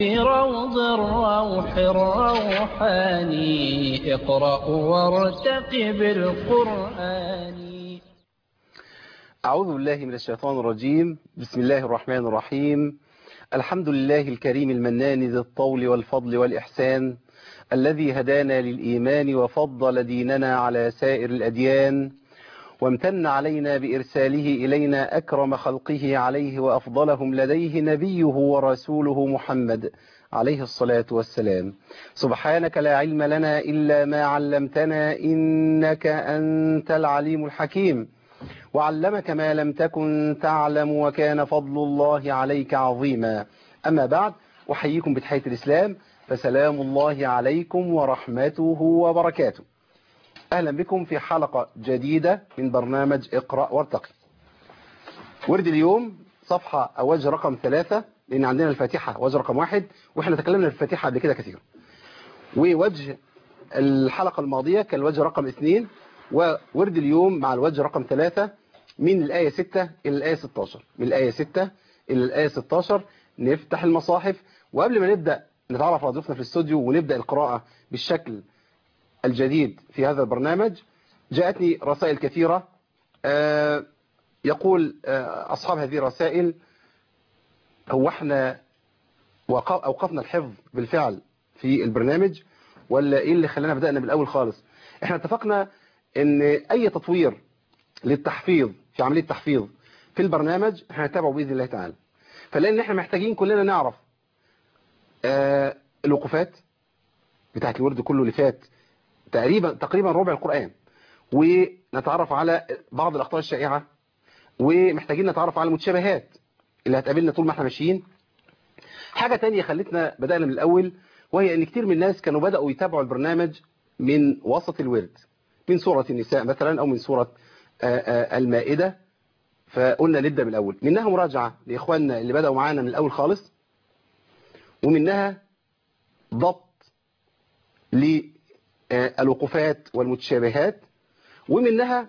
في روض الروح الروحاني اقرأ وارتقب القرآن أعوذ بالله من الشيطان الرجيم بسم الله الرحمن الرحيم الحمد لله الكريم المنان ذي الطول والفضل والإحسان الذي هدانا للإيمان وفضل ديننا على سائر الأديان وامتن علينا بإرساله إلينا أكرم خلقه عليه وأفضلهم لديه نبيه ورسوله محمد عليه الصلاة والسلام سبحانك لا علم لنا إلا ما علمتنا إنك أنت العليم الحكيم وعلمك ما لم تكن تعلم وكان فضل الله عليك عظيما أما بعد أحييكم بتحية الإسلام فسلام الله عليكم ورحمته وبركاته أهلا بكم في حلقة جديدة من برنامج اقرأ وارتقي ورد اليوم صفحة أو وجه رقم ثلاثة لأن عندنا الفاتحة وجه رقم واحد وإحنا تكلمنا في الفاتحة قبل كده كثير ووجه الحلقة الماضية كان الوجه رقم اثنين وورد اليوم مع الوجه رقم ثلاثة من الآية 6 إلى الآية 16 من الآية 6 إلى الآية 16 نفتح المصاحف وقبل ما نبدأ نتعرف على ضيوفنا في الاستوديو ونبدأ القراءة بالشكل الجديد في هذا البرنامج جاءتني رسائل كثيرة يقول أصحاب هذه الرسائل هو احنا أوقفنا الحفظ بالفعل في البرنامج ولا إيه اللي خلانا بدأنا بالأول خالص احنا اتفقنا ان اي تطوير للتحفيظ في عملية تحفيظ في البرنامج احنا هنتابعه بإذن الله تعالى فلان احنا محتاجين كلنا نعرف آه الوقوفات بتاعت الورد كله اللي فات تقريبا تقريبا ربع القرآن ونتعرف على بعض الأخطاء الشائعة ومحتاجين نتعرف على المتشابهات اللي هتقابلنا طول ما احنا ماشيين حاجة تانية خلتنا بدأنا من الأول وهي ان كتير من الناس كانوا بدأوا يتابعوا البرنامج من وسط الورد من سورة النساء مثلا أو من سورة المائدة فقلنا نبدأ من الأول منها مراجعة لإخواننا اللي بدأوا معانا من الأول خالص ومنها ضبط للوقوفات والمتشابهات ومنها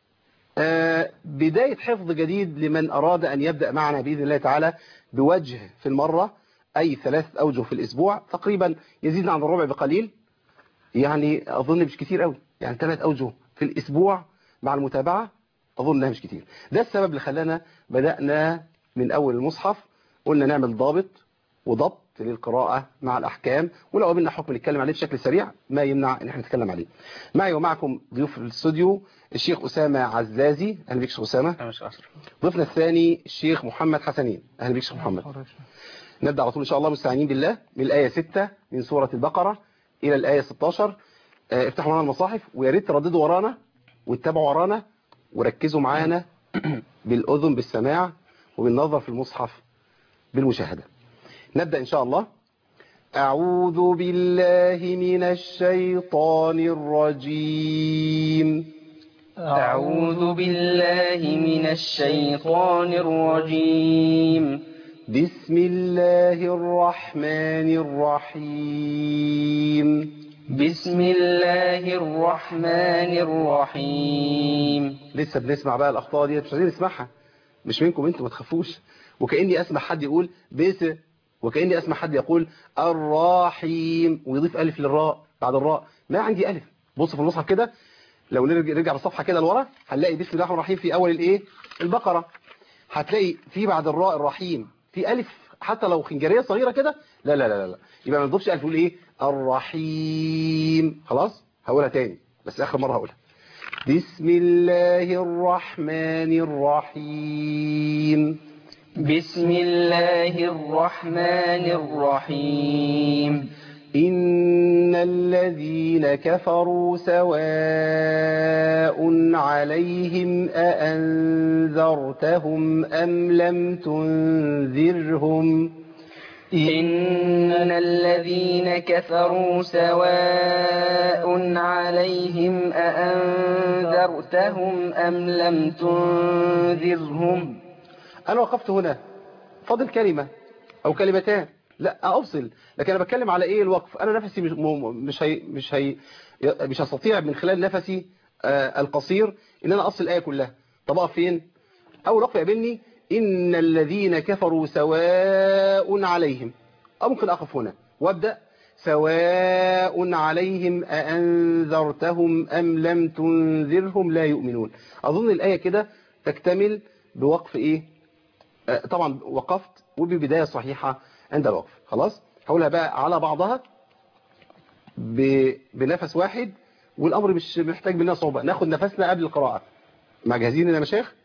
بداية حفظ جديد لمن أراد أن يبدأ معنا بإذن الله تعالى بوجه في المرة أي ثلاث أوجه في الأسبوع تقريبا يزيد عن الربع بقليل يعني أظن مش كتير قوي يعني ثلاث أوجه في الأسبوع مع المتابعة أظن انها مش كتير ده السبب اللي خلانا بدأنا من أول المصحف قلنا نعمل ضابط وضبط للقراءة مع الأحكام ولو قابلنا حكم نتكلم عليه بشكل سريع ما يمنع ان احنا نتكلم عليه معي ومعكم ضيوف الاستوديو الشيخ أسامة عزازي أهلا بك شيخ أسامة ضيفنا الثاني الشيخ محمد حسنين أهلا بك شيخ محمد نبدأ على طول إن شاء الله مستعينين بالله من الآية 6 من سورة البقرة إلى الآية 16 افتحوا معانا المصاحف ويا ريت ترددوا ورانا واتبعوا ورانا وركزوا معانا بالأذن بالسماع وبالنظر في المصحف بالمشاهدة نبدأ إن شاء الله أعوذ بالله من الشيطان الرجيم أعوذ بالله من الشيطان الرجيم بسم الله الرحمن الرحيم بسم الله الرحمن الرحيم لسه بنسمع بقى الأخطاء دي مش عايزين نسمعها مش منكم انتوا ما تخافوش وكأني أسمع حد يقول بس وكأني أسمع حد يقول الرحيم ويضيف ألف للراء بعد الراء ما عندي ألف بص في المصحف كده لو نرجع بالصفحة كده لورا هنلاقي بسم الله الرحمن الرحيم في أول الإيه البقرة هتلاقي في بعد الراء الرحيم في ألف حتى لو خنجرية صغيرة كده لا لا لا لا يبقى ما نضيفش ألف نقول إيه الرحيم خلاص هقولها تاني بس آخر مرة هقولها بسم الله الرحمن الرحيم بسم الله الرحمن الرحيم إن الذين كفروا سواء عليهم أأنذرتهم أم لم تنذرهم إن الذين كفروا سواء عليهم أأنذرتهم أم لم تنذرهم أنا وقفت هنا فاضل كلمة أو كلمتان لا أفصل لكن أنا بتكلم على إيه الوقف أنا نفسي مش مش هي مش هي مش هستطيع من خلال نفسي آه القصير إن أنا أصل الآية كلها طب أقف فين أول وقف يقابلني إن الذين كفروا سواء عليهم أو ممكن أقف هنا وأبدأ سواء عليهم أأنذرتهم أم لم تنذرهم لا يؤمنون أظن الآية كده تكتمل بوقف إيه آه، طبعا وقفت وببداية صحيحة عند الوقف خلاص هقولها بقى على بعضها ب- بنفس واحد والأمر مش محتاج مننا صعوبة ناخد نفسنا قبل القراءة مع جاهزين يا مشايخ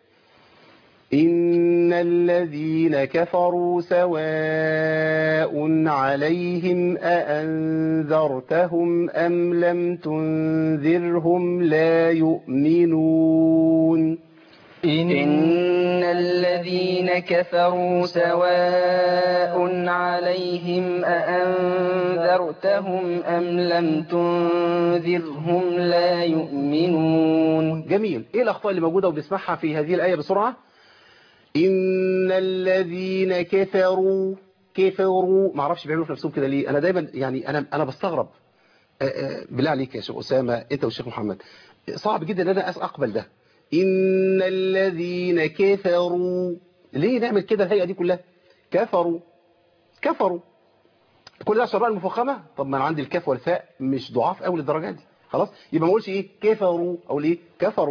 إن الذين كفروا سواء عليهم أأنذرتهم أم لم تنذرهم لا يؤمنون إن الذين كفروا سواء عليهم أأنذرتهم أم لم تنذرهم لا يؤمنون جميل ايه الاخطاء اللي موجودة وبنسمعها في هذه الآية بسرعة ان الذين كفروا كفروا ما اعرفش بيعملوا في نفسهم كده ليه انا دايما يعني انا انا بستغرب آه، آه، بالله عليك يا شيخ اسامه انت والشيخ محمد صعب جدا ان انا أس- اقبل ده ان الذين كفروا ليه نعمل كده الهيئه دي كلها كفروا كفروا كل ده عشان الراء المفخمه طب ما انا عندي الكاف والفاء مش ضعاف قوي للدرجه دي خلاص يبقى ما اقولش ايه كفروا اقول ايه كفروا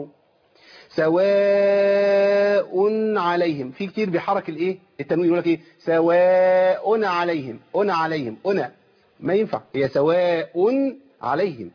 سواء عليهم في كتير بيحرك الايه التنوين يقول لك ايه سواء عليهم انا عليهم انا ما ينفع هي سواء عليهم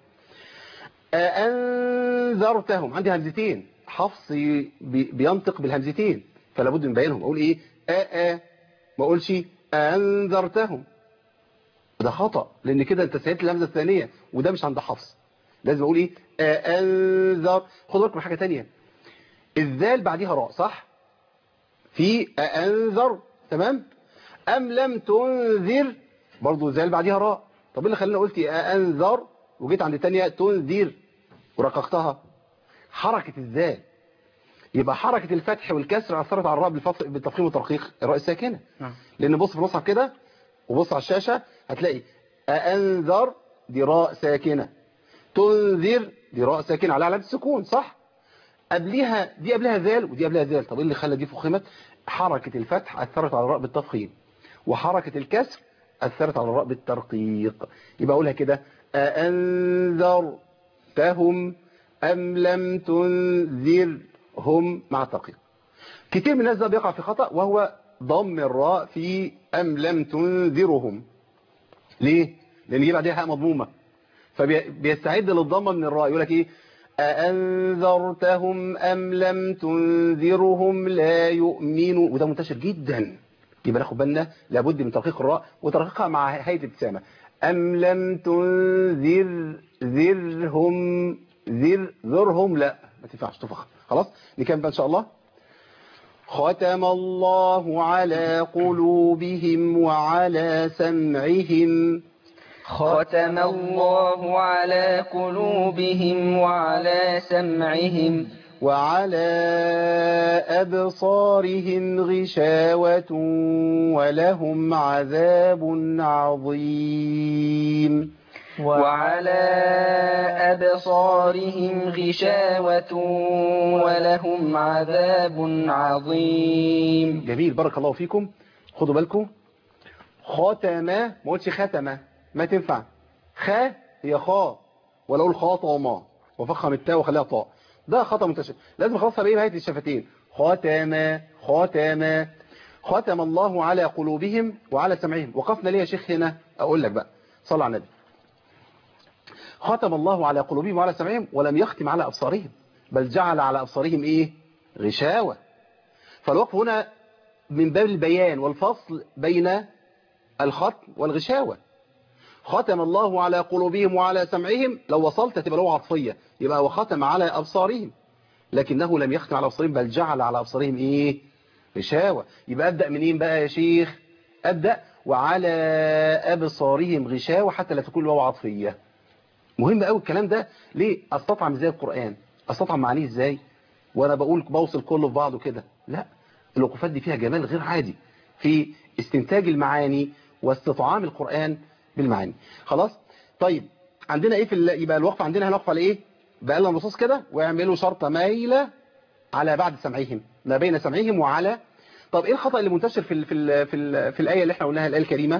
أأنذرتهم عندي همزتين حفص بي- بينطق بالهمزتين فلا بد من بيانهم اقول ايه أأ ما اقولش أنذرتهم ده خطأ لان كده انت سيدت الهمزه الثانيه وده مش عند حفص لازم اقول ايه أأنذر خد بالك من حاجه تانية الذال بعديها راء صح في أأنذر تمام أم لم تنذر برضو الذال بعديها راء طب إيه اللي خلاني قلت أأنذر وجيت عند تانية تنذر ورققتها حركة الذال يبقى حركة الفتح والكسر أثرت على الراء بالفصل بالتفخيم والترقيق الراء الساكنة نعم. لأن بص في المصحف كده وبص على الشاشة هتلاقي أأنذر دي راء ساكنة تنذر دي راء ساكنة على علامة السكون صح قبلها دي قبلها ذال ودي قبلها ذال طب ايه اللي خلى دي فخمت حركة الفتح أثرت على الراء بالتفخيم وحركة الكسر أثرت على الراء بالترقيق يبقى أقولها كده أأنذرتهم أم لم تنذرهم مع الترقيق كتير من الناس ده بيقع في خطأ وهو ضم الراء في أم لم تنذرهم ليه؟ لأن يجي بعدها هاء مضمومة فبيستعد للضمة من الراء يقول لك ايه أأنذرتهم أم لم تنذرهم لا يؤمنوا وده منتشر جدا يبقى ناخد بالنا لابد من ترقيق الراء وترقيقها مع هيئة الابتسامة أم لم تنذر ذرهم ذر ذرهم لا ما تنفعش تفخ خلاص نكمل بقى إن شاء الله ختم الله على قلوبهم وعلى سمعهم ختم الله على قلوبهم وعلى سمعهم وعلى أبصارهم غشاوة ولهم عذاب عظيم وعلى أبصارهم غشاوة ولهم عذاب عظيم جميل بارك الله فيكم خدوا بالكم ختم ما قلتش ختم ما تنفع خ هي خا ولا اقول خاطمة وفخم التاء وخليها طاء ده خطأ منتشر لازم اخلصها بايه بهيئه الشفتين ختم ختم ختم الله على قلوبهم وعلى سمعهم وقفنا ليه يا شيخ هنا اقول لك بقى صلى على النبي ختم الله على قلوبهم وعلى سمعهم ولم يختم على ابصارهم بل جعل على ابصارهم ايه غشاوه فالوقف هنا من باب البيان والفصل بين الختم والغشاوة ختم الله على قلوبهم وعلى سمعهم لو وصلت تبقى له عطفية يبقى وختم على أبصارهم لكنه لم يختم على أبصارهم بل جعل على أبصارهم إيه غشاوة يبقى أبدأ منين بقى يا شيخ أبدأ وعلى أبصارهم غشاوة حتى لا تكون له عطفية مهم قوي الكلام ده ليه استطعم ازاي القرآن استطعم معانيه ازاي وانا بقول بوصل كله في بعضه كده لا الوقوفات دي فيها جمال غير عادي في استنتاج المعاني واستطعام القرآن بالمعاني خلاص طيب عندنا ايه في ال... يبقى الوقف عندنا هنقف على ايه بقى لنا النصوص كده ويعملوا شرطة مايلة على بعد سمعهم ما بين سمعهم وعلى طب ايه الخطأ اللي منتشر في ال... في ال... في, ال... في الآية اللي احنا قلناها الآية الكريمة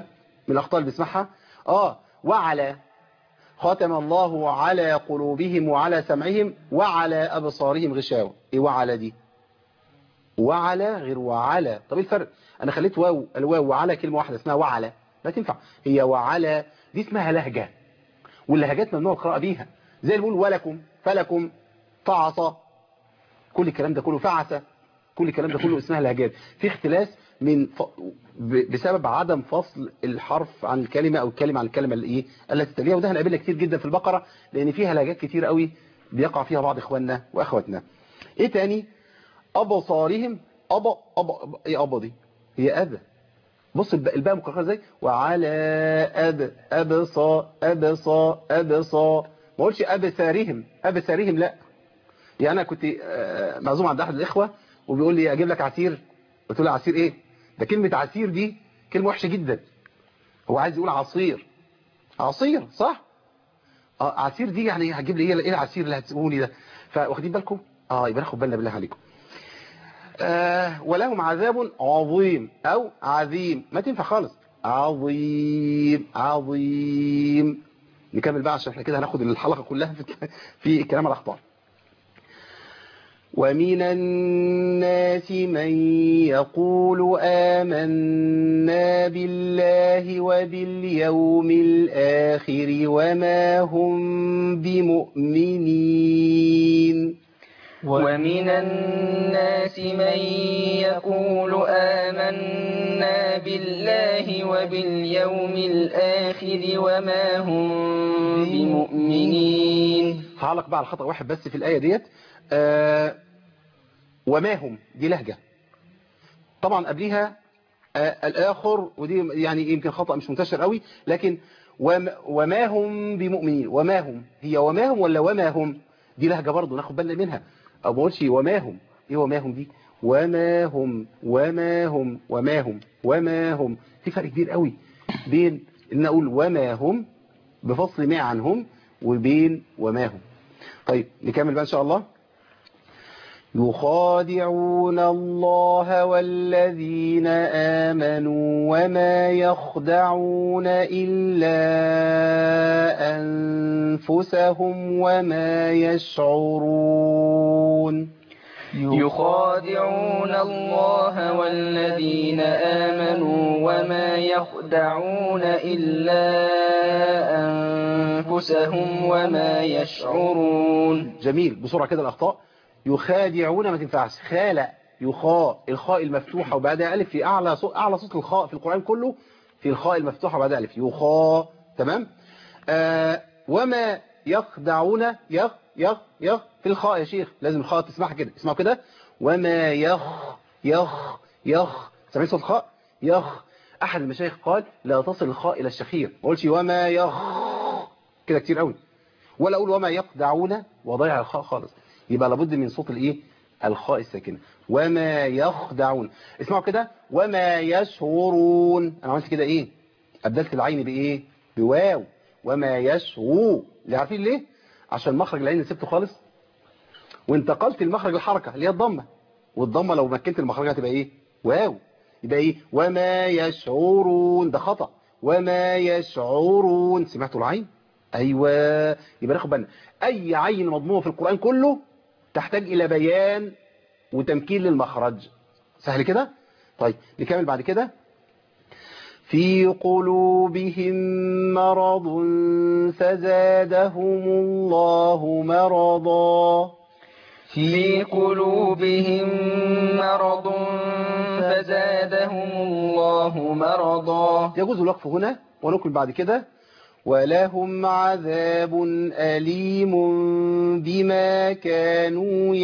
من الاخطاء اللي بنسمعها اه وعلى ختم الله على قلوبهم وعلى سمعهم وعلى ابصارهم غشاوه ايه وعلى دي وعلى غير وعلى طب ايه الفرق انا خليت واو الواو وعلى كلمه واحده اسمها وعلى لا تنفع هي وعلى دي اسمها لهجه واللهجات ممنوع القراءه بيها زي اللي بيقول ولكم فلكم فعص كل الكلام ده كله فعس كل الكلام ده كله اسمها لهجات في اختلاس من ف... ب- بسبب عدم فصل الحرف عن الكلمة او الكلمة عن الكلمة اللي ايه التي تليها وده هنقابلها كتير جدا في البقرة لان فيها لهجات كتير قوي بيقع فيها بعض اخواننا واخواتنا ايه تاني ابصارهم ابا ابا ايه ابا دي هي ابا بص الب- الباء مكرره ازاي وعلى اب ابصا ابصا ابصا ما اقولش ابصارهم ابصارهم لا يعني انا كنت آه، معزوم عند احد الاخوه وبيقول لي اجيب لك عصير قلت له عصير ايه ده كلمه عصير دي كلمه وحشه جدا هو عايز يقول عصير عصير صح اه عصير دي يعني هتجيب لي ايه ايه العصير اللي هتسيبوني ده فواخدين بالكم اه يبقى ناخد بالنا بالله عليكم آه ولهم عذاب عظيم او عظيم ما تنفع خالص عظيم عظيم نكمل بقى عشان احنا كده هناخد الحلقه كلها في في الكلام على الاخطاء ومن الناس من يقول آمنا بالله وباليوم الآخر وما هم بمؤمنين ومن الناس من يقول آمنا بالله وباليوم الآخر وما هم بمؤمنين هعلق بقى على خطأ واحد بس في الآية ديت آه وما هم دي لهجة طبعا قبليها آه الآخر ودي يعني يمكن خطأ مش منتشر قوي لكن وما, وما هم بمؤمنين وما هم هي وما هم ولا وما هم دي لهجة برضه ناخد بالنا منها أو ما اقولش وما هم ايه وما هم دي وما هم وما هم وما هم وما هم في فرق كبير قوي بين ان اقول وما هم بفصل ما عنهم وبين وما هم طيب نكمل بقى ان شاء الله يخادعون الله والذين آمنوا وما يخدعون إلا أنفسهم وما يشعرون يخادعون الله والذين آمنوا وما يخدعون إلا أنفسهم وما يشعرون جميل بسرعة كده الأخطاء يخادعون ما تنفعش خالع يخاء الخاء المفتوحة وبعدها ألف في أعلى صوت أعلى صوت الخاء في القرآن كله في الخاء المفتوحة وبعدها ألف يخاء تمام آه وما يخدعون يخ يخ يخ في الخاء يا شيخ لازم الخاء تسمعها كده اسمعوا كده وما يخ يخ يخ سامعين صوت الخاء يخ أحد المشايخ قال لا تصل الخاء إلى الشخير ما قولش وما يخ كده كتير قوي ولا أقول وما يخدعون وضيع الخاء خالص يبقى لابد من صوت الايه الخاء الساكنه وما يخدعون اسمعوا كده وما يشعرون انا عملت كده ايه ابدلت العين بايه بواو وما يشعو اللي عارفين ليه عشان مخرج العين سبته خالص وانتقلت المخرج الحركه اللي هي الضمه والضمه لو مكنت المخرج هتبقى ايه واو يبقى ايه وما يشعرون ده خطا وما يشعرون سمعتوا العين ايوه يبقى ناخد بالنا اي عين مضمومه في القران كله تحتاج الى بيان وتمكين للمخرج سهل كده طيب نكمل بعد كده في قلوبهم مرض فزادهم الله مرضا في قلوبهم مرض فزادهم الله مرضا يجوز الوقف هنا ونكمل بعد كده ولهم عذاب أليم بما كانوا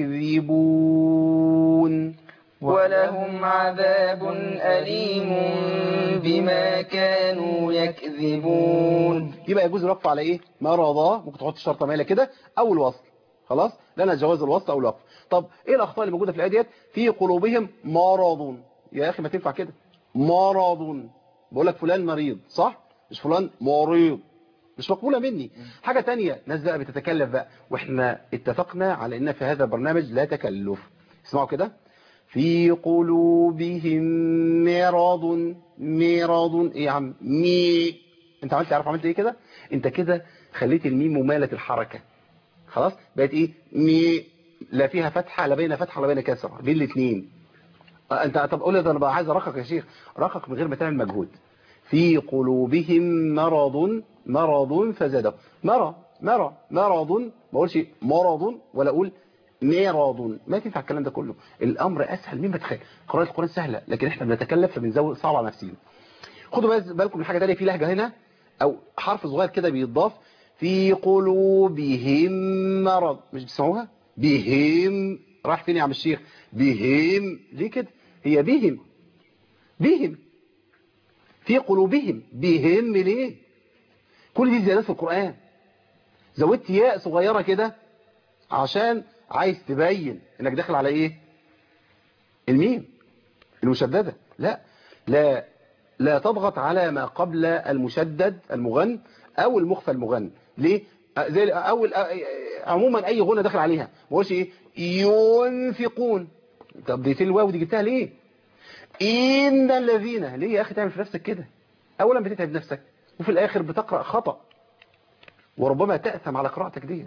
يكذبون ولهم عذاب أليم بما كانوا يكذبون يبقى يجوز الوقف على ايه مرضى ممكن تحط الشرطه ماله كده او الوصل خلاص لنا جواز الوصل او الوقف طب ايه الاخطاء اللي موجوده في الايه ديت في قلوبهم مرض يا اخي ما تنفع كده مرض بقول لك فلان مريض صح مش فلان مريض مش مقبولة مني حاجة تانية ناس بقى بتتكلف بقى واحنا اتفقنا على ان في هذا البرنامج لا تكلف اسمعوا كده في قلوبهم مرض مرض ايه يا عم مي انت عملت عارف عملت ايه كده انت كده خليت الميم ممالة الحركة خلاص بقت ايه مي لا فيها فتحة لا بين فتحة لا بين كسرة بين الاثنين انت طب قول لي ده انا بقى عايز ارقق يا شيخ رقق من غير ما تعمل مجهود في قلوبهم مرض مرض فزادهم مرض مرض مرض ما اقولش مرض ولا اقول مرض ما تنفع الكلام ده كله الامر اسهل مما تخيل قراءه القران سهله لكن احنا بنتكلف فبنزود صعب على نفسنا خدوا بس بالكم من حاجه ثانيه في لهجه هنا او حرف صغير كده بيتضاف في قلوبهم مرض مش بتسمعوها بهم راح فين يا عم الشيخ بهم ليه كده هي بهم بهم في قلوبهم بهم ليه كل دي زيادات في القرآن زودت ياء صغيرة كده عشان عايز تبين انك داخل على ايه الميم المشددة لا لا لا تضغط على ما قبل المشدد المغن او المخفى المغن ليه زي اول عموما اي غنى داخل عليها ما بقولش ايه ينفقون طب دي الواو دي جبتها ليه ان الذين ليه يا اخي تعمل في نفسك كده اولا بتتعب نفسك وفي الاخر بتقرا خطا وربما تاثم على قراءتك ديت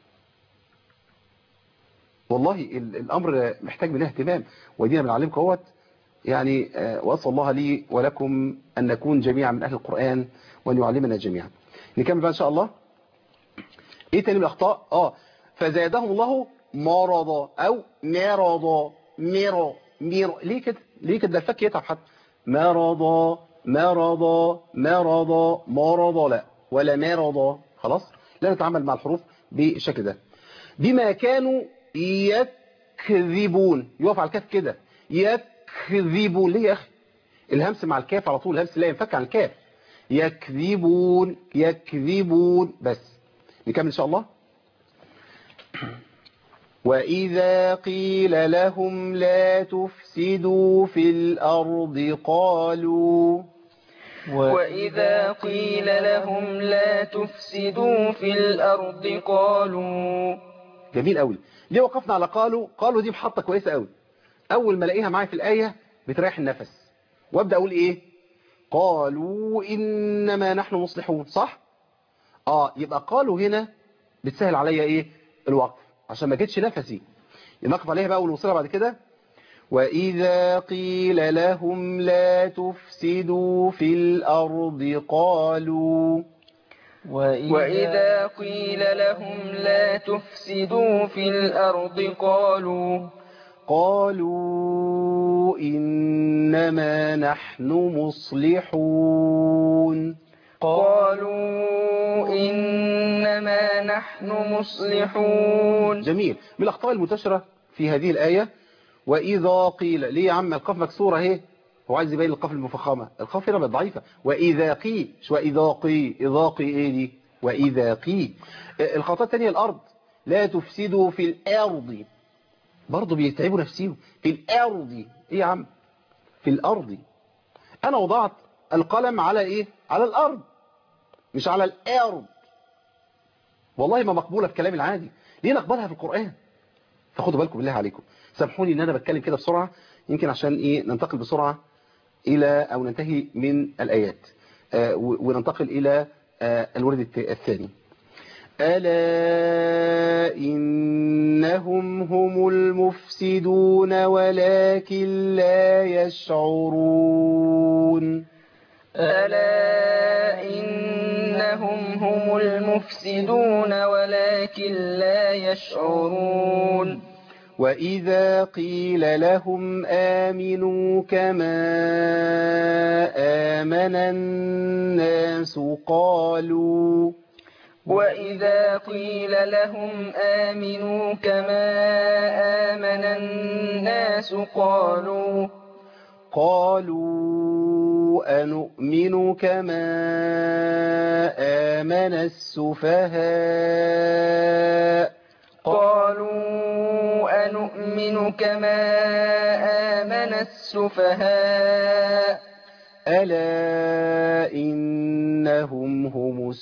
والله الامر محتاج منها اهتمام ودينا بنعلمك اهوت يعني واسال الله لي ولكم ان نكون جميعا من اهل القران وان يعلمنا جميعا نكمل بقى ان شاء الله ايه تاني من الاخطاء اه فزادهم الله مرضا او مرضا ميرو ميرو ليه كده ليه كده ده الفك يتعب حتى مرضا مرضا مرضا مرضا لا ولا مرضا خلاص لا نتعامل مع الحروف بالشكل ده بما كانوا يكذبون يقف على الكاف كده يكذبون ليه يا اخي الهمس مع الكاف على طول الهمس لا ينفك عن الكاف يكذبون يكذبون بس نكمل ان شاء الله وإذا قيل لهم لا تفسدوا في الأرض قالوا وإذا قيل لهم لا تفسدوا في الأرض قالوا جميل قوي ليه وقفنا على قالوا قالوا دي محطة كويسة قوي أول ما الاقيها معايا في الآية بتريح النفس وابدأ أقول إيه قالوا إنما نحن مصلحون صح آه يبقى قالوا هنا بتسهل عليا إيه الوقف عشان ما جتش نفسي نقف عليها بقى ونوصلها بعد كده وإذا قيل لهم لا تفسدوا في الأرض قالوا وإذا قيل لهم لا تفسدوا في الأرض قالوا قالوا إنما نحن مصلحون قالوا إنما نحن مصلحون جميل من الأخطاء المنتشرة في هذه الآية وإذا قيل ليه يا عم القاف مكسورة اهي هو عايز يبين القاف المفخمة القاف هنا بقت ضعيفة وإذا قي شو إذا قي إذا قي إيه دي وإذا قي الخطأ الثانية الأرض لا تفسدوا في الأرض برضه بيتعبوا نفسيهم في الأرض إيه يا عم في الأرض أنا وضعت القلم على إيه على الأرض مش على الأرض والله ما مقبولة في كلامي العادي ليه نقبلها في القرآن فخدوا بالكم بالله عليكم سامحوني ان انا بتكلم كده بسرعة يمكن عشان ايه ننتقل بسرعة الى او ننتهي من الايات آه وننتقل الى آه الورد الثاني ألا إنهم هم المفسدون ولكن لا يشعرون ألا إنهم هم المفسدون ولكن لا يشعرون وإذا قيل لهم آمنوا كما آمن الناس قالوا وإذا قيل لهم آمنوا كما آمن الناس قالوا قالوا أنؤمن كما آمن السفهاء قالوا أنؤمن كما آمن السفهاء ألا إنهم هم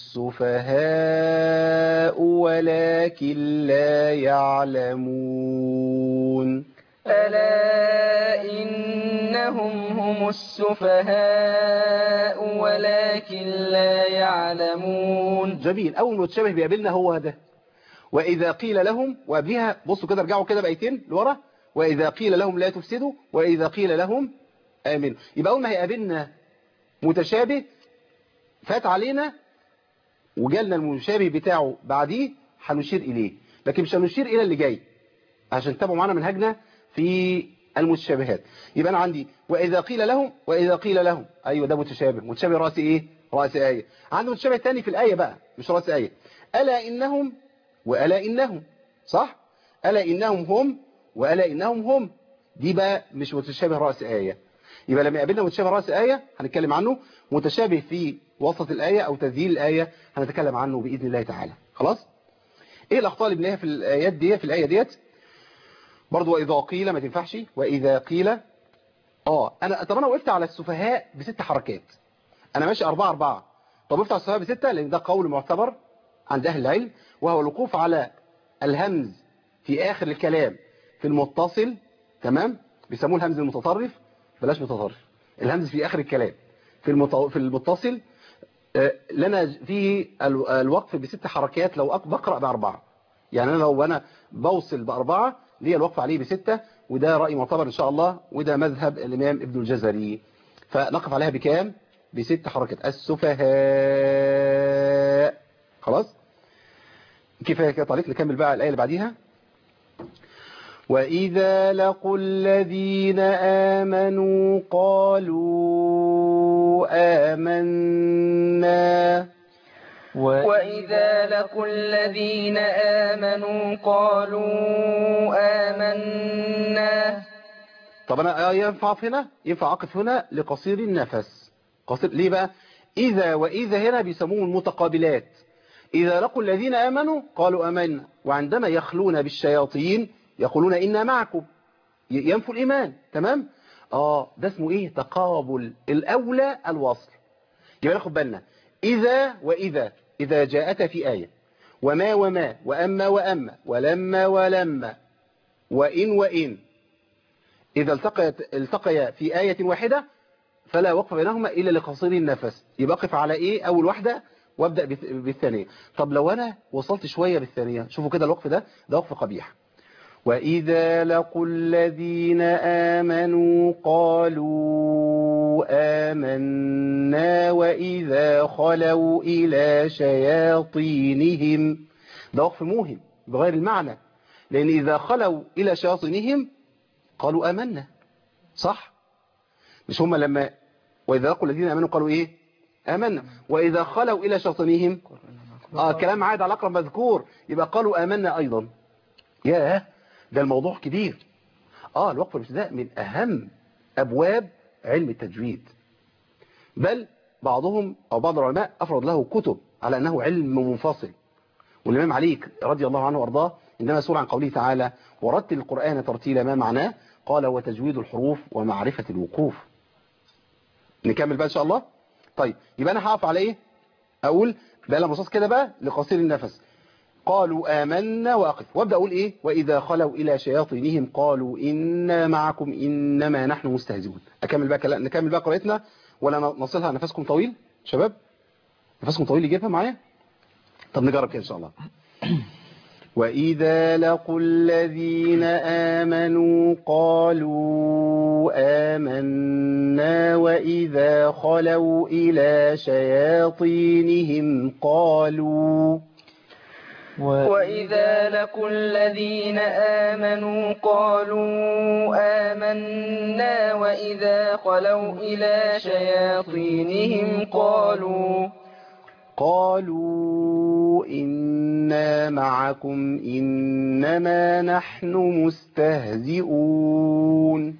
السفهاء ولكن لا يعلمون ألا إنهم هم السفهاء ولكن لا يعلمون جميل أول متشابه بيقابلنا هو ده وإذا قيل لهم وقبلها بصوا كده ارجعوا كده بأيتين لورا وإذا قيل لهم لا تفسدوا وإذا قيل لهم آمنوا يبقى أول ما هيقابلنا متشابه فات علينا وجالنا المشابه بتاعه بعديه هنشير إليه لكن مش هنشير إلى اللي جاي عشان تتابعوا معانا منهجنا في المتشابهات يبقى أنا عندي وإذا قيل لهم وإذا قيل لهم أيوة ده متشابه متشابه رأس إيه رأس آية عندي متشابه تاني في الآية بقى مش رأس آية ألا إنهم وألا إنهم صح ألا إنهم هم وألا إنهم هم دي بقى مش متشابه رأس آية يبقى لما يقابلنا متشابه رأس آية هنتكلم عنه متشابه في وسط الآية أو تذييل الآية هنتكلم عنه بإذن الله تعالى خلاص إيه الأخطاء اللي بنلاقيها في الآيات دي في الآية ديت برضو وإذا قيل ما تنفعش وإذا قيل آه أنا طب أنا وقفت على السفهاء بست حركات أنا ماشي أربعة أربعة طب وقفت على السفهاء بستة لأن ده قول معتبر عند أهل العلم وهو الوقوف على الهمز في آخر الكلام في المتصل تمام بيسموه الهمز المتطرف بلاش متطرف الهمز في آخر الكلام في المط... في المتصل آه، لنا فيه ال- الوقف بست حركات لو أق- بقرأ بأربعة يعني أنا لو أنا بوصل بأربعة ليه الوقف عليه بستة وده رأي معتبر إن شاء الله وده مذهب الإمام ابن الجزري فنقف عليها بكام بست حركات السفهاء خلاص كفاية كده طريق نكمل بقى الآية اللي بعديها وإذا لقوا الذين آمنوا قالوا آمنا وإذا لقوا الذين آمنوا قالوا آمنا طب أنا آه ينفع أقف هنا ينفع أقف هنا لقصير النفس قصير ليه بقى إذا وإذا هنا بيسموه المتقابلات إذا لقوا الذين آمنوا قالوا آمنا وعندما يخلون بالشياطين يقولون إنا معكم ي- ينفوا الإيمان تمام آه ده اسمه إيه تقابل الأولى الوصل يبقى ناخد بالنا إذا وإذا إذا جاءت في آية وما وما وأما وأما ولما ولما وإن وإن إذا التقيت التقيا في آية واحدة فلا وقف بينهما إلا لقصير النفس يبقى أقف على إيه أول واحدة وابدأ بالث- بالثانية طب لو أنا وصلت شوية بالثانية شوفوا كده الوقف ده ده وقف قبيح وإذا لقوا الذين آمنوا قالوا آمنا وإذا خلوا إلى شياطينهم ده وقف موهم بغير المعنى لأن إذا خلوا إلى شياطينهم قالوا آمنا صح مش هم لما وإذا لقوا الذين آمنوا قالوا إيه آمنا وإذا خلوا إلى شياطينهم آه كلام عاد على الأقرب مذكور يبقى قالوا آمنا أيضا ياه ده الموضوع كبير آه الوقف الابتداء من أهم أبواب علم التجويد بل بعضهم أو بعض العلماء أفرض له كتب على أنه علم منفصل والإمام علي رضي الله عنه وارضاه عندما سئل عن قوله تعالى ورتل القرآن ترتيلا ما معناه قال وتجويد الحروف ومعرفة الوقوف نكمل بقى إن شاء الله طيب يبقى أنا هقف على إيه أقول بقى لما كده بقى لقصير النفس قالوا آمنا وأقف وابدأ أقول إيه وإذا خلوا إلى شياطينهم قالوا إنا معكم إنما نحن مستهزئون أكمل بقى كلا- نكمل بقى قراءتنا ولا نصلها نفسكم طويل شباب نفسكم طويل يجيبها معايا طب نجرب كده إن شاء الله وإذا لقوا الذين آمنوا قالوا آمنا وإذا خلوا إلى شياطينهم قالوا وإذا لقوا الذين آمنوا قالوا آمنا وإذا خلوا إلى شياطينهم قالوا قالوا إنا معكم إنما نحن مستهزئون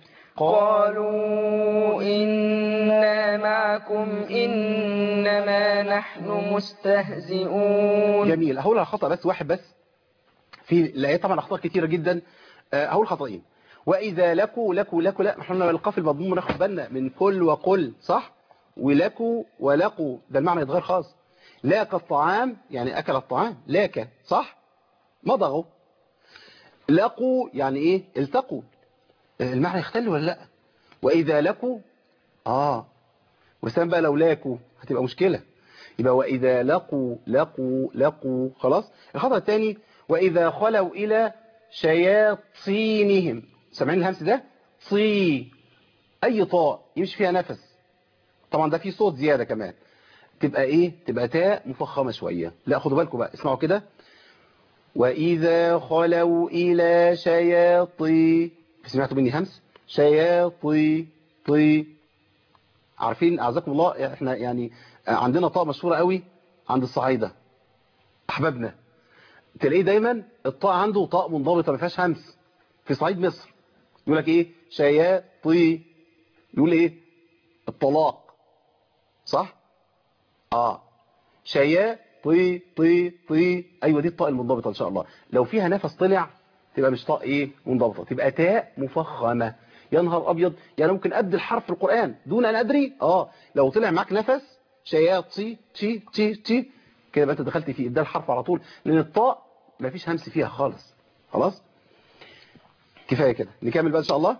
قالوا إنا معكم إنما نحن مستهزئون جميل هقول على خطأ بس واحد بس في الآيات طبعا أخطاء كتيرة جدا آه، هقول خطأين وإذا لكوا لكوا لكوا لا احنا لما القاف المضموم ناخد بالنا من كل وقل صح ولكوا ولقوا ده المعنى يتغير خالص لاك الطعام يعني أكل الطعام لاك صح مضغوا لقوا يعني إيه التقوا المعنى يختل ولا لا وإذا لقوا آه وسام بقى لو لاكوا هتبقى مشكلة يبقى وإذا لقوا لقوا لقوا خلاص الخطأ الثاني وإذا خلوا إلى شياطينهم سامعين الهمس ده صي أي طاء يمشي فيها نفس طبعا ده فيه صوت زيادة كمان تبقى إيه تبقى تاء مفخمة شوية لا خدوا بالكم بقى اسمعوا كده وإذا خلوا إلى شياطي سمعتوا مني همس شياطي طي عارفين أعزكم الله احنا يعني عندنا طاء مشهورة قوي عند الصعايدة أحبابنا تلاقيه دايما الطاء عنده طاء منضبطة ما فيهاش همس في صعيد مصر يقول لك ايه شياطي يقول ايه الطلاق صح اه شيا طي طي طي ايوه دي الطاء المنضبطه ان شاء الله لو فيها نفس طلع تبقى مش طاء ايه منضبطه تبقى تاء مفخمه يا نهار ابيض يعني ممكن ابدل الحرف في القران دون ان ادري اه لو طلع معاك نفس شيا طي تي تي تي كده بقى انت دخلت في ابدال حرف على طول لان الطاء ما فيش همس فيها خالص خلاص كفايه كده نكمل بقى ان شاء الله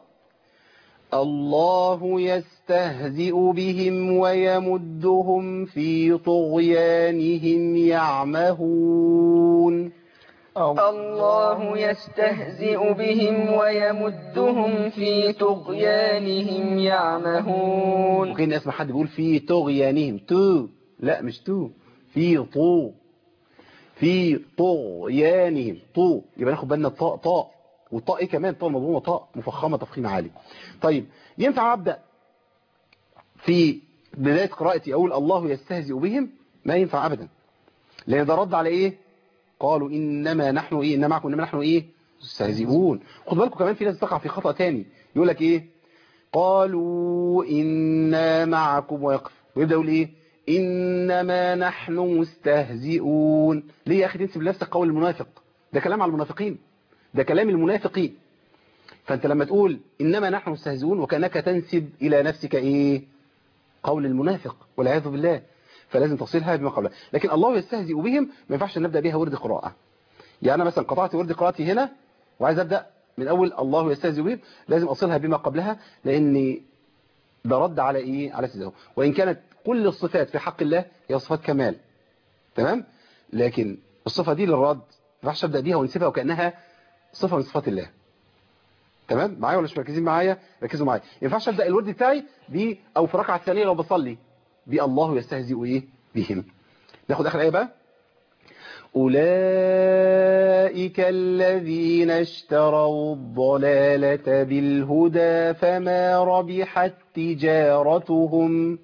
الله يستهزئ بهم ويمدهم في طغيانهم يعمهون الله يستهزئ بهم ويمدهم في طغيانهم يعمهون ممكن اسمع حد بيقول في طغيانهم تو لا مش تو في طو في طغيانهم طو يبقى ناخد بالنا طاء طاء والطاء ايه كمان طاء مضمومه طاء مفخمه تفخيم عالي طيب ينفع ابدا في بدايه قراءتي اقول الله يستهزئ بهم ما ينفع ابدا لان ده رد على ايه قالوا انما نحن ايه انما معكم انما نحن ايه مستهزئون خد بالكم كمان في ناس تقع في خطا تاني يقول لك ايه قالوا انا معكم ويقف ويبدا يقول ايه انما نحن مستهزئون ليه يا اخي تنسب لنفسك قول المنافق ده كلام على المنافقين ده كلام المنافقين فانت لما تقول انما نحن مستهزئون وكانك تنسب الى نفسك ايه قول المنافق والعياذ بالله فلازم تصلها بما قبلها لكن الله يستهزئ بهم ما ينفعش نبدا بها ورد قراءه يعني انا مثلا قطعت ورد قراءتي هنا وعايز ابدا من اول الله يستهزئ بهم لازم اصلها بما قبلها لان ده رد على ايه على استهزاءه وان كانت كل الصفات في حق الله هي صفات كمال تمام لكن الصفه دي للرد ما ينفعش ابدا بيها ونسيبها وكانها صفه من صفات الله تمام معايا ولا مش مركزين معايا ركزوا معايا ما ينفعش ابدا الورد بتاعي دي او في الركعه الثانيه لو بصلي دي الله يستهزئ ايه بهم ناخد اخر ايه بقى أولئك الذين اشتروا الضلالة بالهدى فما ربحت تجارتهم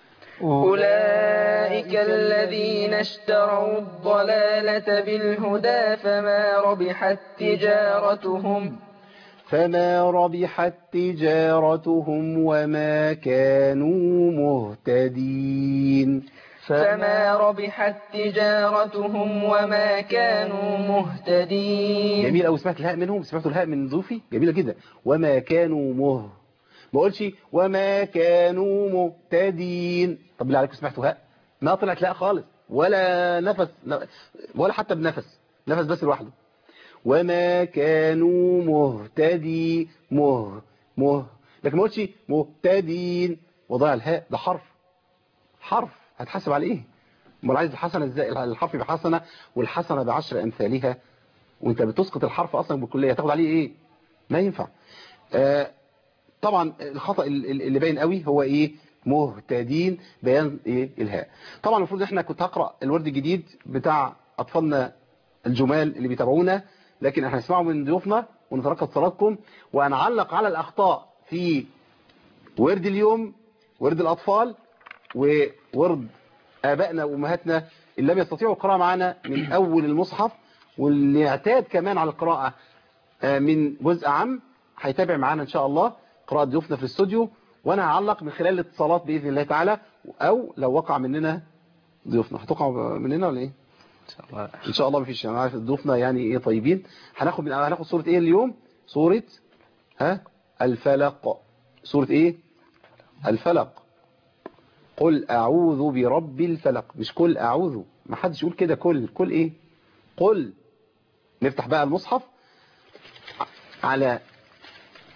أولئك الذين اشتروا الضلالة بالهدى فما ربحت تجارتهم فما ربحت تجارتهم وما كانوا مهتدين فما ربحت تجارتهم وما كانوا مهتدين جميل أوي سمعت الهاء منهم سمعتوا الهاء من ضيوفي جميلة جدا وما كانوا مه ما قلتش وما كانوا مهتدين طب بالله عليكم سمعتوا هاء ما طلعت لا خالص ولا نفس ولا حتى بنفس نفس بس لوحده وما كانوا مهتدي مه مه لكن ما قلتش مهتدين وضع الهاء ده حرف حرف هتحاسب على ايه امال عايز الحسنه ازاي الحرف بحسنه والحسنه بعشر امثالها وانت بتسقط الحرف اصلا بالكليه هتاخد عليه ايه ما ينفع آه طبعا الخطا اللي باين قوي هو ايه مهتدين بيان ايه الهاء طبعا المفروض احنا كنت هقرا الورد الجديد بتاع اطفالنا الجمال اللي بيتابعونا لكن احنا هنسمعه من ضيوفنا ونتركز صلاتكم وهنعلق على الاخطاء في ورد اليوم ورد الاطفال وورد ابائنا وامهاتنا اللي لم يستطيعوا القراءه معنا من اول المصحف واللي اعتاد كمان على القراءه من جزء عام هيتابع معانا ان شاء الله قراءه ضيوفنا في الاستوديو وانا هعلق من خلال الاتصالات باذن الله تعالى او لو وقع مننا ضيوفنا هتقع مننا ولا ايه ان شاء الله ان شاء الله مفيش انا عارف ضيوفنا يعني ايه طيبين هناخد من هناخد سوره ايه اليوم سوره ها الفلق سوره ايه الفلق قل اعوذ برب الفلق مش قل اعوذ ما حدش يقول كده كل كل ايه قل نفتح بقى المصحف على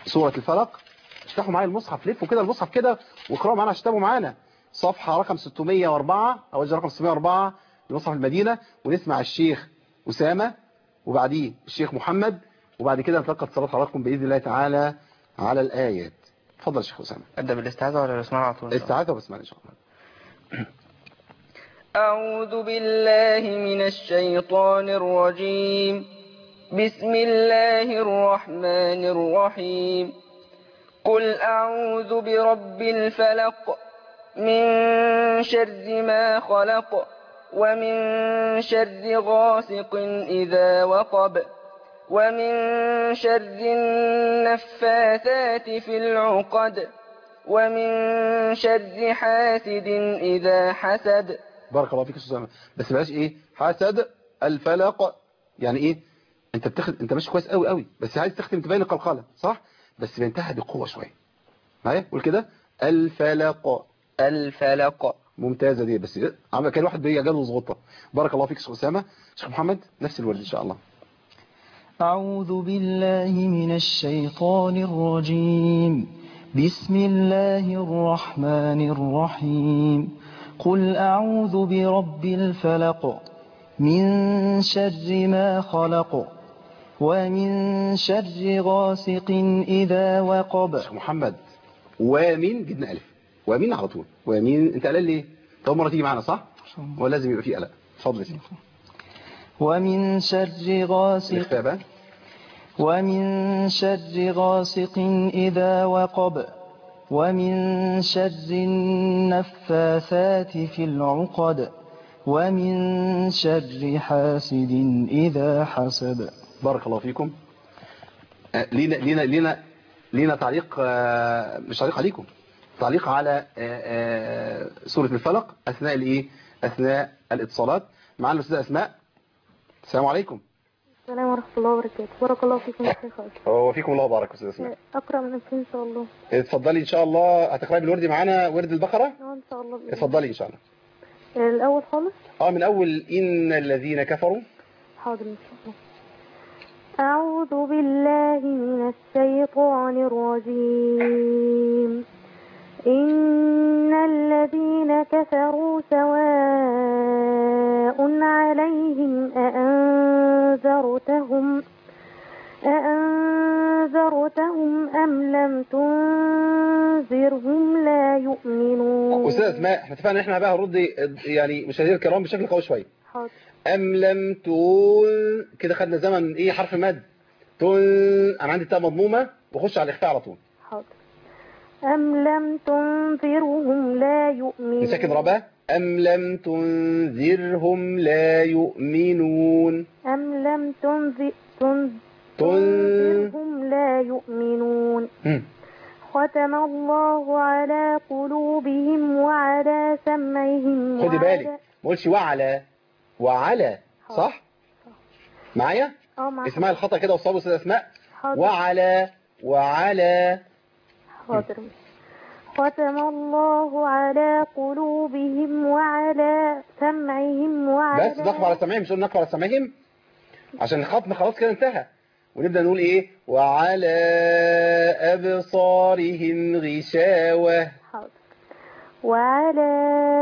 سورة الفلق افتحوا معايا المصحف لفوا كده المصحف كده واقرأوا معانا عشان تتابعوا معانا صفحة رقم 604 أو رقم 604 لمصحف المدينة ونسمع الشيخ أسامة وبعديه الشيخ محمد وبعد كده نتلقى اتصالات حضراتكم بإذن الله تعالى على الآيات اتفضل يا شيخ أسامة أبدأ بالاستعاذة ولا نسمعها على طول؟ استعاذة وبسمع إن شاء الله أعوذ بالله من الشيطان الرجيم بسم الله الرحمن الرحيم قل أعوذ برب الفلق من شر ما خلق ومن شر غاسق إذا وقب ومن شر النفاثات في العقد ومن شر حاسد إذا حسد بارك الله فيك يا استاذ أسامة بس بلاش ايه حسد الفلق يعني ايه انت بتاخد انت ماشي كويس قوي قوي بس عايز تختم تبين القلقله صح بس بينتهي بقوه شويه معايا قول كده الفلق الفلق ممتازه دي بس إيه؟ عم كان واحد بيجي جاله زغطه بارك الله فيك يا شيخ اسامه شيخ محمد نفس الورد ان شاء الله أعوذ بالله من الشيطان الرجيم بسم الله الرحمن الرحيم قل أعوذ برب الفلق من شر ما خلق ومن شر غاسق إذا وقب شيخ محمد ومين جبنا الف ومين على طول ومين انت قال ليه طب مره تيجي معانا صح هو لازم يبقى فيه قلق اتفضل يا سيدي ومن شر غاسق الاخفاء بقى ومن شر غاسق إذا وقب ومن شر النفاثات في العقد ومن شر حاسد إذا حسد بارك الله فيكم آه، لينا لينا لينا لينا تعليق آه، مش تعليق عليكم تعليق على آه، آه، سورة الفلق أثناء الإيه أثناء الاتصالات معنا الأستاذة أسماء السلام عليكم السلام ورحمة الله وبركاته بارك الله فيكم يا شيخ أشرف. وفيكم الله بارك أستاذة أسماء أقرأ من الفيل إن شاء الله اتفضلي إن شاء الله هتقرأي بالورد معانا ورد البقرة آه، إن شاء الله بإذن اتفضلي إن شاء الله الله. الأول خالص اه من أول إن الذين كفروا حاضر إن شاء الله أعوذ بالله من الشيطان الرجيم إن الذين كفروا سواء عليهم أأنذرتهم أأنذرتهم أم لم تنذرهم لا يؤمنون أستاذة أسماء احنا اتفقنا إن احنا بقى هنرد يعني مشاهدينا الكرام بشكل قوي شوية حاضر أم لم تون كده خدنا زمن إيه حرف مد تون أنا عندي تاء مضمومة وخش على الإخفاء على طول حاضر أم لم تنذرهم لا يؤمنون نسكن ربا أم لم تنذرهم لا يؤمنون أم لم تنذ- تن- تن تنذرهم لا يؤمنون هم. ختم الله على قلوبهم وعلى سمعهم خدي وعلى- بالك ما قولش وعلى وعلى صح معايا اه معاك اسمعي الخطأ كده وصابوا أستاذ أسماء حاضر وعلى وعلى حاضر ختم الله على قلوبهم وعلى سمعهم وعلى بس نقف على سمعهم مش قلنا نقف على سمعهم عشان الختم خلاص كده انتهى ونبدأ نقول ايه وعلى أبصارهم غشاوة حاضر وعلى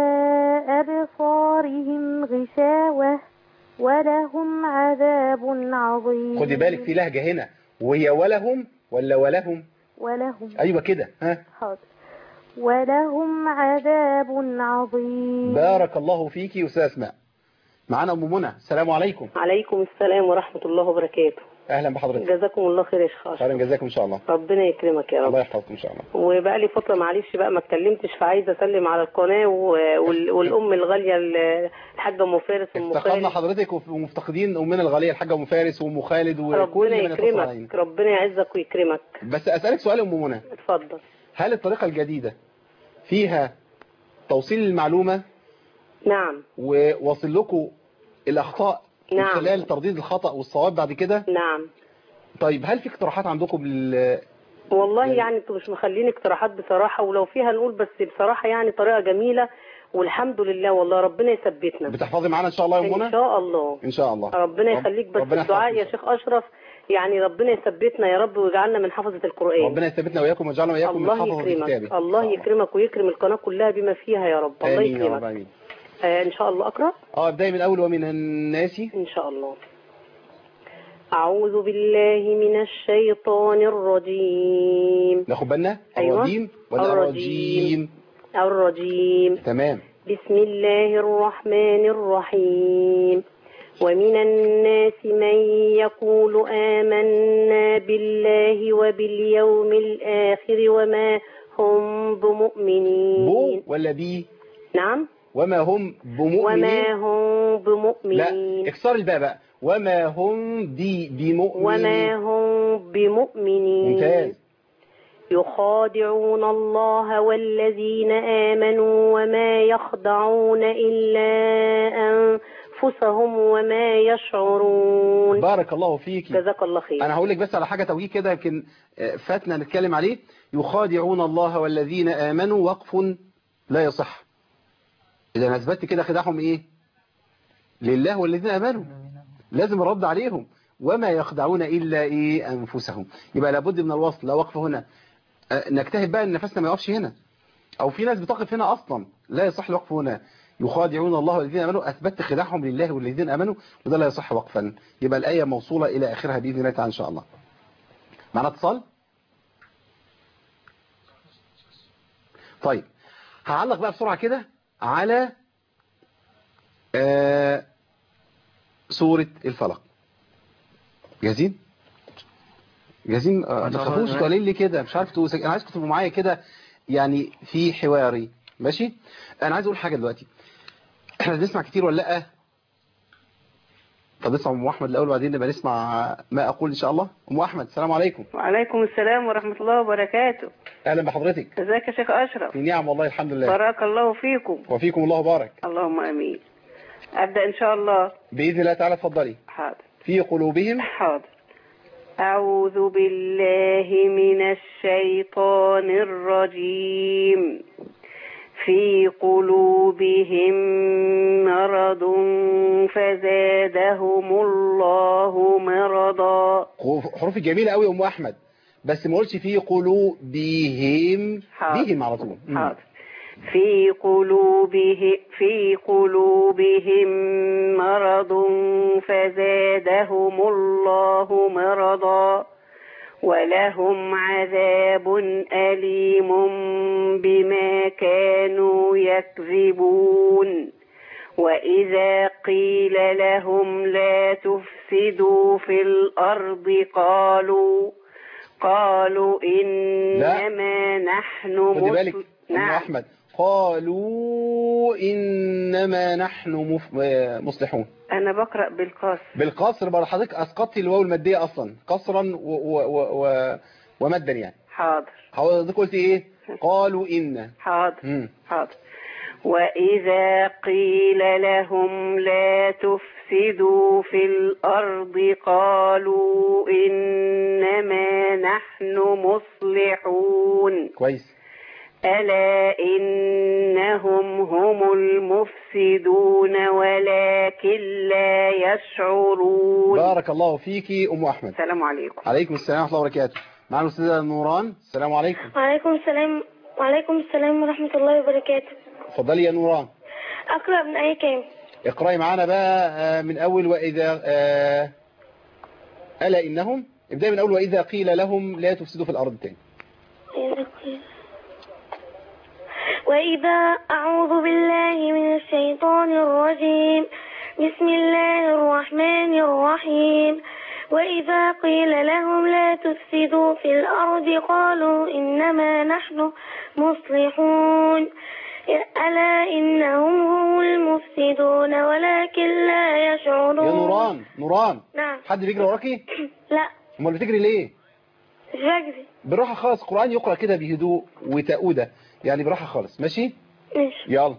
أبصارهم غشاوة ولهم عذاب عظيم خدي بالك في لهجة هنا وهي ولهم ولا ولهم ولهم ايوه كده ها حاضر ولهم عذاب عظيم بارك الله فيكي يا استاذ اسماء معانا ام منى السلام عليكم عليكم السلام ورحمة الله وبركاته اهلا بحضرتك جزاكم الله خير يا شيخ أشرف. خيرا جزاكم ان شاء الله ربنا يكرمك يا رب الله يحفظكم ان شاء الله وبقى لي فترة معلش بقى ما اتكلمتش فعايزة اسلم على القناة و- وال- والام الغالية ال- الحاجة ام فارس وام افتقدنا خالد حضرتك وف- ومفتقدين امنا الغاليه الحاجه ام فارس وام خالد وكل ربنا من يتصل علينا يكرمك ربنا يعزك ويكرمك بس اسالك سؤال يا ام منى اتفضل هل الطريقه الجديده فيها توصيل المعلومه نعم وواصل لكم الاخطاء من نعم. خلال ترديد الخطا والصواب بعد كده نعم طيب هل في اقتراحات عندكم لل والله يعني- يعني انتوا مش مخلين اقتراحات بصراحة ولو فيها نقول بس بصراحة يعني طريقة جميلة والحمد لله والله ربنا يثبتنا بتحفظي معانا ان شاء الله يا ام ان منى شاء الله ان شاء الله ربنا رب- يخليك بس ربنا الدعاء يحفظك يا إن شاء شيخ أشرف يعني ربنا يثبتنا يا رب ويجعلنا من حفظة القرآن ربنا يثبتنا وإياكم ويجعلنا وإياكم من الله حفظة يكرمك كتابه الله يكرمك ويكرم القناة كلها بما فيها يا رب الله آمين يا رب يكرمك آمين آه إن شاء الله أقرأ اه ابدأي من أول ومن الناس إن شاء الله أعوذ بالله من الشيطان الرجيم ناخد بالنا أيوة. الرجيم ولا الرجيم. الرجيم الرجيم تمام بسم الله الرحمن الرحيم ومن الناس من يقول آمنا بالله وباليوم الآخر وما هم بو بمؤمنين ولا بي نعم وما هم بمؤمنين وما هم لا بمؤمنين اكسر الباء بقى وما هم بي بمؤمنين وما هم بمؤمنين ممتاز يخادعون الله والذين آمنوا وما يخدعون إلا أنفسهم وما يشعرون بارك الله فيك جزاك الله خير انا هقول لك بس على حاجه توجيه كده يمكن آه، فاتنا نتكلم عليه يخادعون الله والذين امنوا وقف لا يصح اذا أنا اثبتت كده خداعهم ايه لله والذين امنوا لازم الرد عليهم وما يخدعون الا ايه انفسهم يبقى لابد من الوصل لا وقف هنا آه، نجتهد بقى ان نفسنا ما يقفش هنا او في ناس بتقف هنا اصلا لا يصح الوقف هنا يخادعون الله والذين امنوا اثبت خداعهم لله والذين امنوا وده لا يصح وقفا يبقى الايه موصوله الى اخرها باذن الله تعالى ان شاء الله معنا اتصال طيب هعلق بقى بسرعه كده على آه سوره الفلق جاهزين جاهزين آه، ما تخافوش تقولين لي كده مش عارف تقول انا عايزكم تبقوا معايا كده يعني في حواري ماشي انا عايز اقول حاجه دلوقتي احنا بنسمع كتير ولا لا طب نسمع ام احمد الاول وبعدين نبقى نسمع ما اقول ان شاء الله ام احمد السلام عليكم وعليكم السلام ورحمة الله وبركاته اهلا بحضرتك ازيك يا شيخ أشرف في نعم والله الحمد لله بارك الله فيكم وفيكم الله بارك اللهم أمين أبدأ إن شاء الله باذن الله تعالى اتفضلي حاضر في قلوبهم حاضر أعوذ بالله من الشيطان الرجيم في قلوبهم مرض فزادهم الله مرضا حروف جميله قوي يا ام احمد بس ما قلتش في قلوبهم حاضر. بهم على طول مم. حاضر في قلوبه في قلوبهم مرض فزادهم الله مرضا ولهم عذاب أليم بما كانوا يكذبون وإذا قيل لهم لا تفسدوا في الأرض قالوا قالوا إنما نحن خدي بالك مسل- ام نعم احمد قالوا انما نحن مف... آه، مصلحون أنا بقرأ بالقصر بالقصر بقى حضرتك اسقطت الواو الماديه اصلا قصرا و... و... و... و... ومدا يعني حاضر حضرتك قلت ايه قالوا ان حاضر مم. حاضر وإذا قيل لهم لا تفسدوا في الأرض قالوا إنما نحن مصلحون كويس ألا إنهم هم المفسدون ولكن لا يشعرون بارك الله فيكي ام احمد السلام عليكم عليكم السلام ورحمه الله وبركاته معنا الاستاذه نوران السلام عليكم وعليكم السلام وعليكم السلام ورحمة الله وبركاته اتفضلي يا نوران أقرأ من أي كام اقرأي معانا بقى آه، من أول وإذا آه، ألا إنهم ابدأي من أول وإذا قيل لهم لا تفسدوا في الأرض تاني وإذا أعوذ بالله من الشيطان الرجيم بسم الله الرحمن الرحيم وإذا قيل لهم لا تفسدوا في الأرض قالوا إنما نحن مصلحون ألا إنهم هم المفسدون ولكن لا يشعرون يا نوران نوران نعم حد بيجري وراكي لا امال بتجري ليه مش بجري بالراحة خالص القرآن يقرأ كده بهدوء وتأودة يعني براحة خالص ماشي ماشي يلا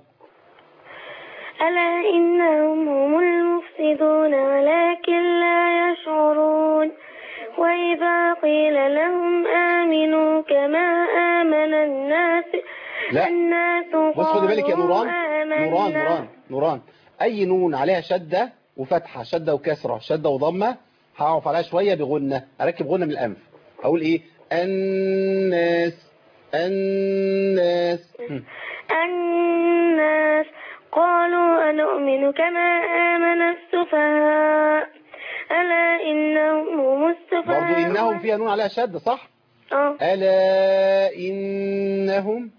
ألا إنهم هم المفسدون ولكن لا يشعرون وإذا قيل لهم آمنوا كما آمن الناس لا الناس بص خدي بالك يا قالوا نوران آمنا نوران نوران نوران أي نون عليها شدة وفتحة شدة وكسرة شدة وضمة هقف عليها شوية بغنة اركب غنة من الانف اقول ايه الناس الناس هم. الناس قالوا أنؤمن كما آمن السفهاء ألا إنهم هم السفهاء برضو انهم فيها نون عليها شد صح آه. الا انهم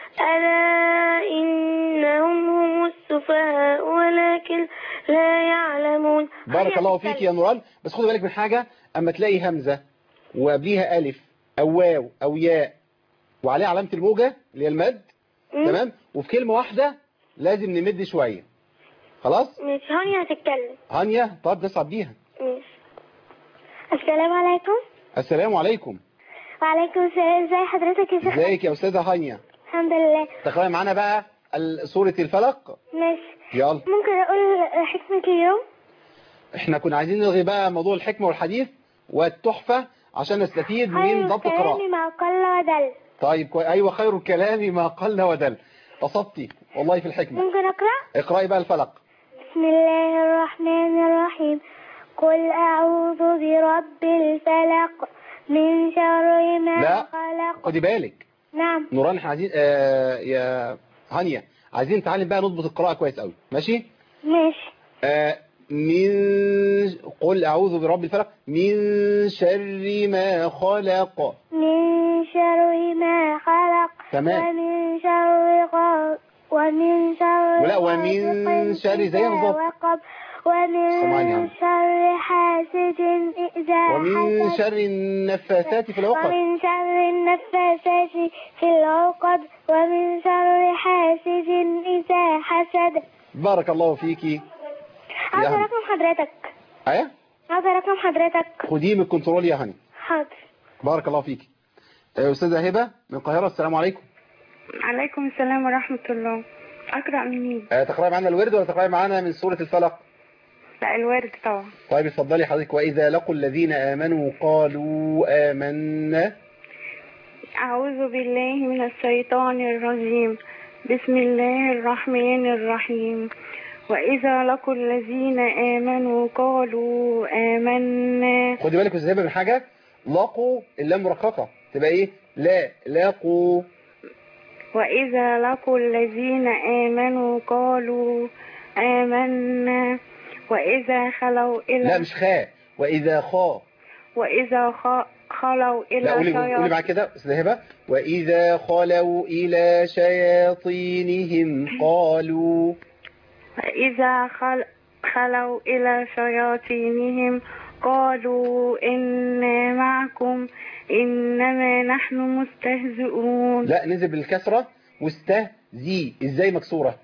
ألا إنهم هم السفهاء ولكن لا يعلمون بارك الله فيك يا نوران بس خدي بالك من حاجة اما تلاقي همزة وقبليها الف او واو او ياء وعليها علامة الموجة اللي هي المد مم. تمام وفي كلمة واحدة لازم نمد شوية خلاص مش هانية هتتكلم هانيا طب نصعد بيها ماشي السلام عليكم السلام عليكم وعليكم السلام ازي حضرتك يا شيخ ازيك يا استاذة هانيا الحمد لله تقرأي معانا بقى ال- سورة الفلق ماشي يلا ممكن اقول حكمة اليوم احنا كنا عايزين نلغي بقى موضوع الحكمة والحديث والتحفة عشان نستفيد من خير ضبط الكلام القراءة ما قل ودل طيب كوي... ايوه خير الكلام ما قل ودل قصدتي والله في الحكمة ممكن اقرأ اقرأي بقى الفلق بسم الله الرحمن الرحيم قل أعوذ برب الفلق من شر ما لا. خلق خدي بالك نعم نوران احنا عايزين آه يا هانيا عايزين نتعلم بقى نضبط القراءة كويس قوي ماشي ماشي آه من قل اعوذ برب الفلق من شر ما خلق من شر ما خلق تمام. ومن شر غا ومن شر ولا ومن غاسق شر زي إذا بالظبط. وقب سمعني يا ومن عم. شر حاسد إذا ومن حسد شر النفاثات في العقد ومن شر النفاثات في العقد ومن شر حاسد إذا حسد بارك الله فيكي عاوز هاني. رقم حضرتك ايه عاوز رقم حضرتك خديه من الكنترول يا هاني حاضر بارك الله فيكي آه، استاذة هبة من القاهرة السلام عليكم عليكم السلام ورحمة الله أقرأ منين؟ آه، تقرأي معانا الورد ولا تقرأي معانا من سورة الفلق لا الوارد طبعا طيب اتفضلي حضرتك وإذا لقوا الذين آمنوا قالوا آمنا أعوذ بالله من الشيطان الرجيم بسم الله الرحمن الرحيم وإذا لقوا الذين آمنوا قالوا آمنا خدي بالك يا استاذة هبة من حاجة لقوا اللام مرققة تبقى ايه لا لاقوا وإذا لقوا الذين آمنوا قالوا آمنا وإذا خلوا إلى لا مش خاء وإذا خا وإذا خ- خلوا إلى لا قولي قولي شياطين معاك كده استاذة هبة وإذا خلوا إلى شياطينهم قالوا فإذا خل... خلوا إلى شياطينهم قالوا إنا معكم إنما نحن مستهزئون لا نزل بالكسرة مستهزي ازاي مكسورة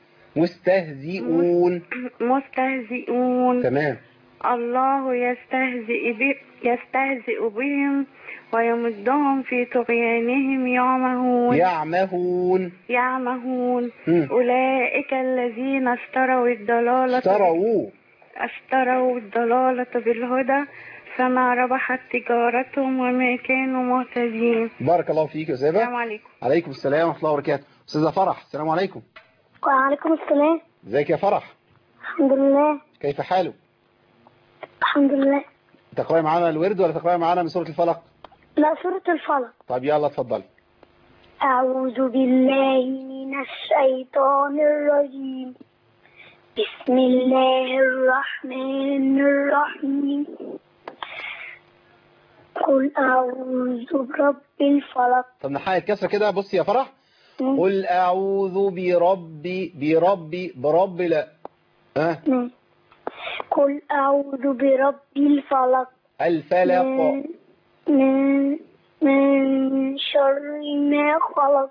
مستهزئون مستهزئون تمام الله يستهزئ, ب... يستهزئ بهم ويمدهم في طغيانهم يعمهون يعمهون يعمهون مم. أولئك الذين اشتروا الضلالة اشتروا اشتروا الضلالة بالهدى فما ربحت تجارتهم وما كانوا مهتدين بارك الله فيك يا السلام أستاذة عليكم عليكم السلام ورحمة الله وبركاته أستاذة فرح السلام عليكم وعليكم السلام ازيك يا فرح الحمد لله كيف حالك الحمد لله تقرأي معانا الورد ولا تقرأي معانا من سورة الفلق لا سورة الفلق طب يلا اتفضلي أعوذ بالله من الشيطان الرجيم بسم الله الرحمن الرحيم قل أعوذ برب الفلق طب نحاية كسرة كده بصي يا فرح قل أعوذ بربي بربي برب لا ها مم. قل أعوذ برب الفلق الفلق من من من شر ما خلق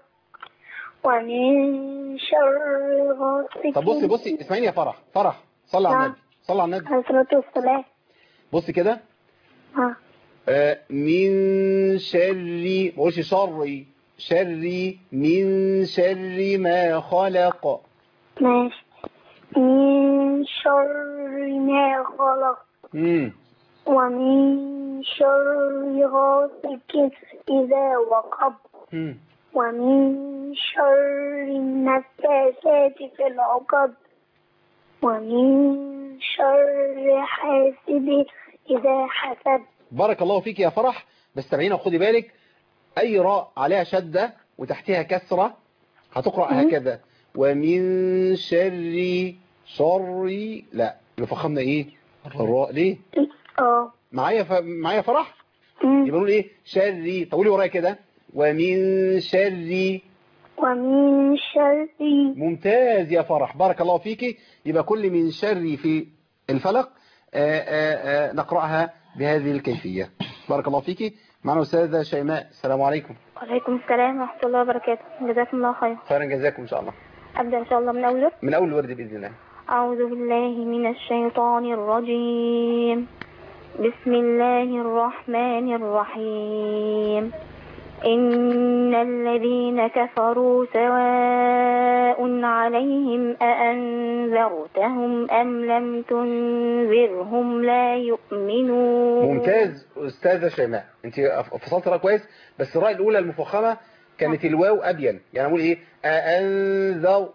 ومن شر غاسق طب بصي بصي اسمعيني يا فرح فرح صلي على نعم. النبي صلي على النبي عليه الصلاة والسلام بصي كده ها آه، من شر ما بقولش شري شري من شر ما خلق ماشي من شر ما خلق مم. ومن شر غاسق إذا وقب مم. ومن شر النفاثات في العقد ومن شر حاسد إذا حسد بارك الله فيك يا فرح بس تابعينا وخدي بالك اي راء عليها شدة وتحتها كسرة هتقرأ هكذا ومن شر شر لا نفخمنا ايه الراء ليه اه معايا ف... معايا فرح أمم. يبقى نقول ايه شري طولي ورايا كده ومن شر ومن شر ممتاز يا فرح بارك الله فيكي يبقى كل من شر في الفلق آآ آآ نقرأها بهذه الكيفية بارك الله فيكي معنا أستاذة شيماء السلام عليكم وعليكم السلام ورحمة الله وبركاته جزاكم الله خير خيرا جزاكم إن شاء الله أبدأ إن شاء الله من أول من أول ورد بإذن الله أعوذ بالله من الشيطان الرجيم بسم الله الرحمن الرحيم إن الذين كفروا سواء عليهم أأنذرتهم أم لم تنذرهم لا يؤمنون ممتاز أستاذة شيماء أنت فصلت رأى كويس بس الراء الأولى المفخمة كانت الواو أبين يعني أقول إيه أأنذر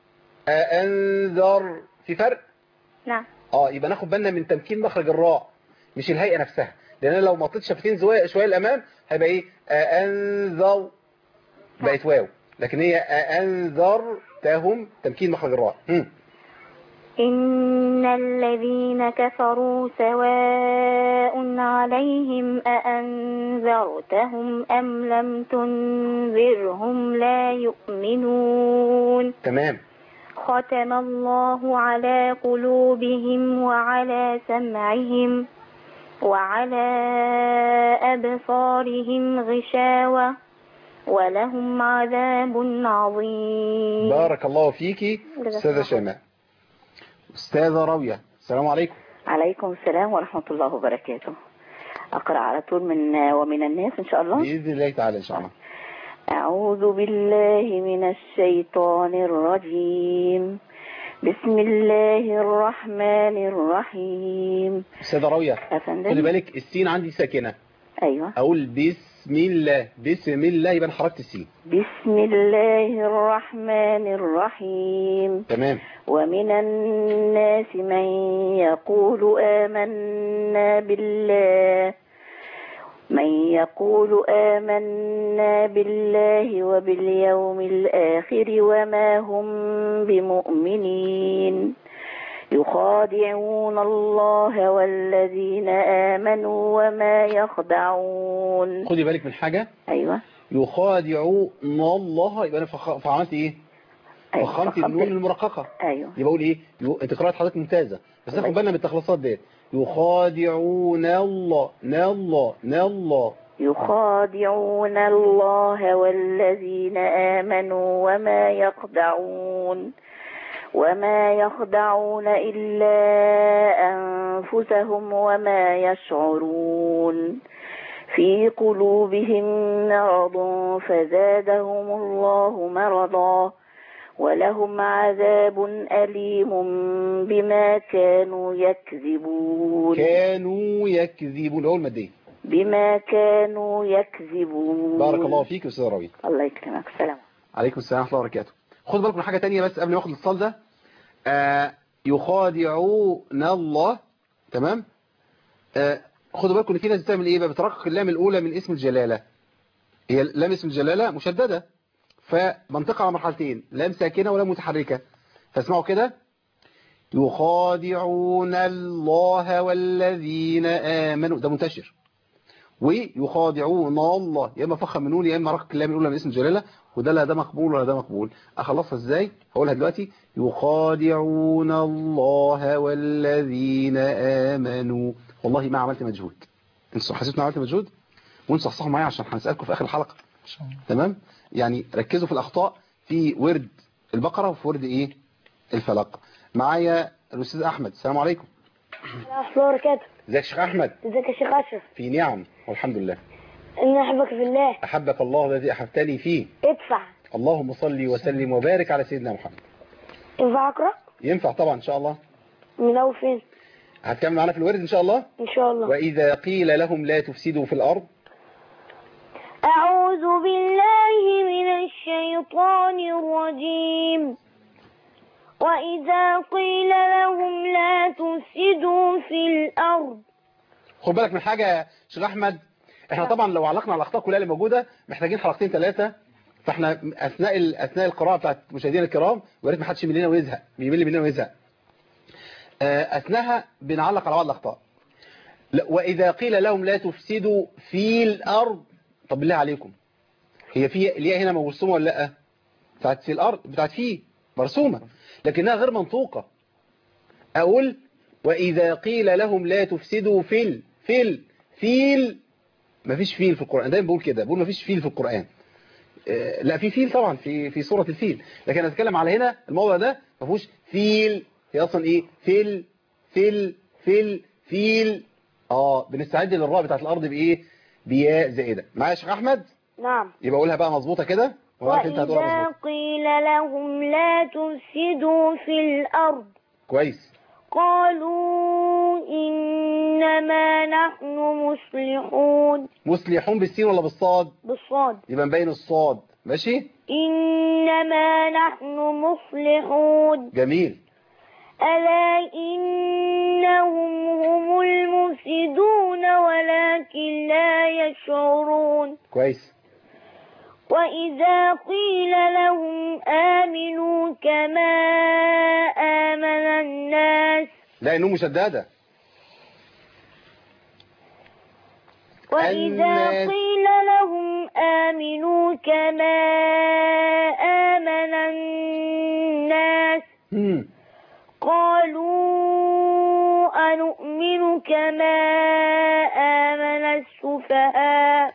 أأنذر في فرق نعم اه يبقى ناخد بالنا من تمكين مخرج الراء مش الهيئة نفسها لان انا لو مطيت شفتين زوايا شوية الامام هيبقى ايه انذر بقت واو لكن هي انذرتهم تمكين مخرج الراء هم. إن الذين كفروا سواء عليهم أأنذرتهم أم لم تنذرهم لا يؤمنون تمام ختم الله على قلوبهم وعلى سمعهم وعلى أبصارهم غشاوة ولهم عذاب عظيم بارك الله فيكي جزاك استاذة الله خير. شيماء استاذة راوية السلام عليكم عليكم السلام ورحمة الله وبركاته أقرأ على طول من ومن الناس إن شاء الله بإذن الله تعالى إن شاء الله أعوذ بالله من الشيطان الرجيم بسم الله الرحمن الرحيم استاذة راوية خدي أفندم بالك السين عندي ساكنة أيوة اقول بسم الله بسم الله يبقى أنا حركت السين بسم الله الرحمن الرحيم تمام ومن الناس من يقول آمنا بالله من يقول آمنا بالله وباليوم الآخر وما هم بمؤمنين يخادعون الله والذين آمنوا وما يخدعون خدي بالك من حاجة أيوة يخادعون الله يبقى أنا فخ... فعملت إيه أيوة فخمت فخمت النون ال- المرققة أيوة يبقى اقول ايه يو... انت قراءة حضرتك ممتازة بس الله ناخد بالنا من التخلصات ديت يخادعون الله نا الله نا الله يخادعون الله والذين آمنوا وما يخدعون وما يخدعون إلا أنفسهم وما يشعرون في قلوبهم مرض فزادهم الله مرضا ولهم عذاب أليم بما كانوا يكذبون كانوا يكذبون اول ماديه بما كانوا يكذبون بارك الله فيك يا استاذ ربيع الله يكرمك سلام عليكم السلام ورحمه الله وبركاته خد بالك من حاجه تانية بس قبل ما اخد الاتصال ده آه يخادعون الله تمام آه خدوا بالكم ان في ناس بتعمل ايه بقى بترقق اللام الاولى من اسم الجلاله هي لام اسم الجلاله مشدده فمنطقه على مرحلتين لام ساكنه ولام متحركه فاسمعوا كده يخادعون الله والذين آمنوا ده منتشر ويخادعون الله يا اما فخم من نون يا اما رقق اللام الاولى من اسم الجلاله وده لا ده مقبول ولا ده مقبول اخلصها ازاي هقولها دلوقتي يخادعون الله والذين امنوا والله ما عملت مجهود انتوا حسيتوا ان عملت مجهود وانتوا صحصحوا معايا عشان هنسالكم في اخر الحلقه تمام يعني ركزوا في الاخطاء في ورد البقره وفي ورد ايه الفلق معايا الاستاذ احمد السلام عليكم ورحمة الله وبركاته ازيك يا شيخ احمد ازيك يا شيخ أشرف في نعم والحمد لله إني أحبك في الله احبك الله الذي احبتني فيه ادفع اللهم صل وسلم وبارك على سيدنا محمد ينفع أقرأ ينفع طبعا ان شاء الله من أول فين هتكمل معانا في الورد ان شاء الله إن شاء الله واذا قيل لهم لا تفسدوا في الارض أعوذ بالله من الشيطان الرجيم وإذا قيل لهم لا تفسدوا في الأرض خد بالك من حاجة يا شيخ احمد احنا طبعا لو علقنا على الاخطاء كلها اللي موجودة محتاجين حلقتين ثلاثة فاحنا اثناء ال- اثناء القراءة بتاعت مشاهدينا الكرام ويا ريت ما حدش يملنا ويزهق بيمل مننا ويزهق آه، اثناءها بنعلق على بعض الاخطاء لا، واذا قيل لهم لا تفسدوا في الارض طب بالله عليكم هي في الياء هنا مرسومه ولا لا بتاعت في الارض بتاعت في مرسومه لكنها غير منطوقه اقول واذا قيل لهم لا تفسدوا في ال في ال فيل مفيش فيل في القران دايما بقول كده بقول مفيش فيل في القران آه، لا في فيل طبعا في في سوره الفيل لكن انا اتكلم على هنا الموضوع ده ما فيهوش فيل هي اصلا ايه فيل فيل فيل فيل اه بنستعد للراء بتاعت الارض بايه بياء زائده معايا يا شيخ احمد نعم يبقى اقولها بقى مظبوطه كده وعارف انت هتقولها وإذا مظبوطه قيل لهم لا تفسدوا في الأرض كويس قالوا إنما نحن مصلحون مصلحون بالسين ولا بالصاد بالصاد يبقى مبين الصاد ماشي إنما نحن مصلحون جميل ألا إنهم هم المفسدون ولكن لا يشعرون كويس وإذا قيل لهم آمنوا كما آمن الناس لا انه مشدده وإذا الناس. قيل لهم آمنوا كما آمن الناس مم. قالوا أنؤمن كما آمن السفهاء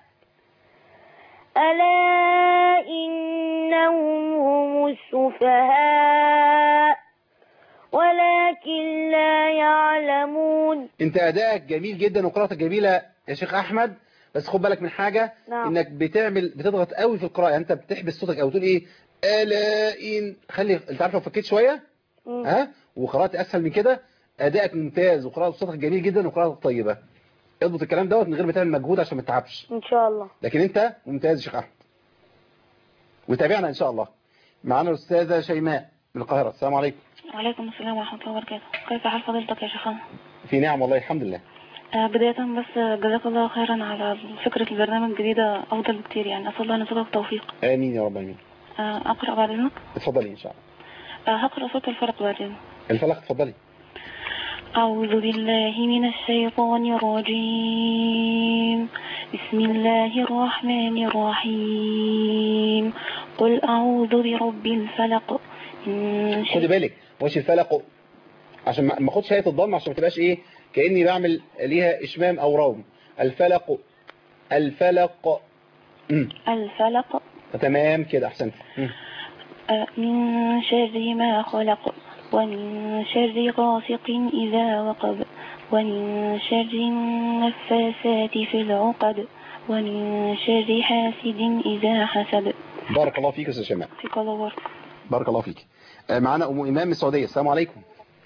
ألا إنهم هم السفهاء ولكن لا يعلمون انت ادائك جميل جدا وقراءتك جميله يا شيخ احمد بس خد بالك من حاجه نعم. انك بتعمل بتضغط قوي في القراءه يعني انت بتحبس صوتك او تقول ايه الا ان خلي انت عارف لو فكيت شويه مم. ها وقرات اسهل من كده ادائك ممتاز وقراءه صوتك جميل جدا وقراءتك طيبه اضبط الكلام دوت من غير ما تعمل مجهود عشان ما تتعبش إن شاء الله لكن انت ممتاز يا شيخ احمد وتابعنا ان شاء الله معانا الاستاذه شيماء من القاهره السلام عليكم وعليكم السلام ورحمة الله وبركاته كيف حال فضيلتك يا شيخنا في نعم والله الحمد لله آه، بداية بس جزاك الله خيرا على فكرة البرنامج الجديدة أفضل بكتير يعني أسأل الله أن يرزقك التوفيق امين يا رب امين آه، أقرأ بعد إذنك اتفضلي ان شاء الله آه، هقرأ صوت الفرق بعد إذنك الفلق اتفضلي أعوذ بالله من الشيطان الرجيم بسم الله الرحمن الرحيم قل أعوذ برب الفلق من خدي بالك وش الفلق عشان ما ما اخدش هيئه الضم عشان ما تبقاش ايه كاني بعمل ليها اشمام او روم الفلق الفلق امم الفلق تمام كده احسنت مم. آه، من شر ما خلق ومن شر غاسق إذا وقب ومن شر النفاثات في العقد ومن شر حاسد إذا حسد بارك الله فيك يا استاذ شمال فيك الله بارك بارك الله فيك آه، معانا ام ايمان من السعوديه السلام عليكم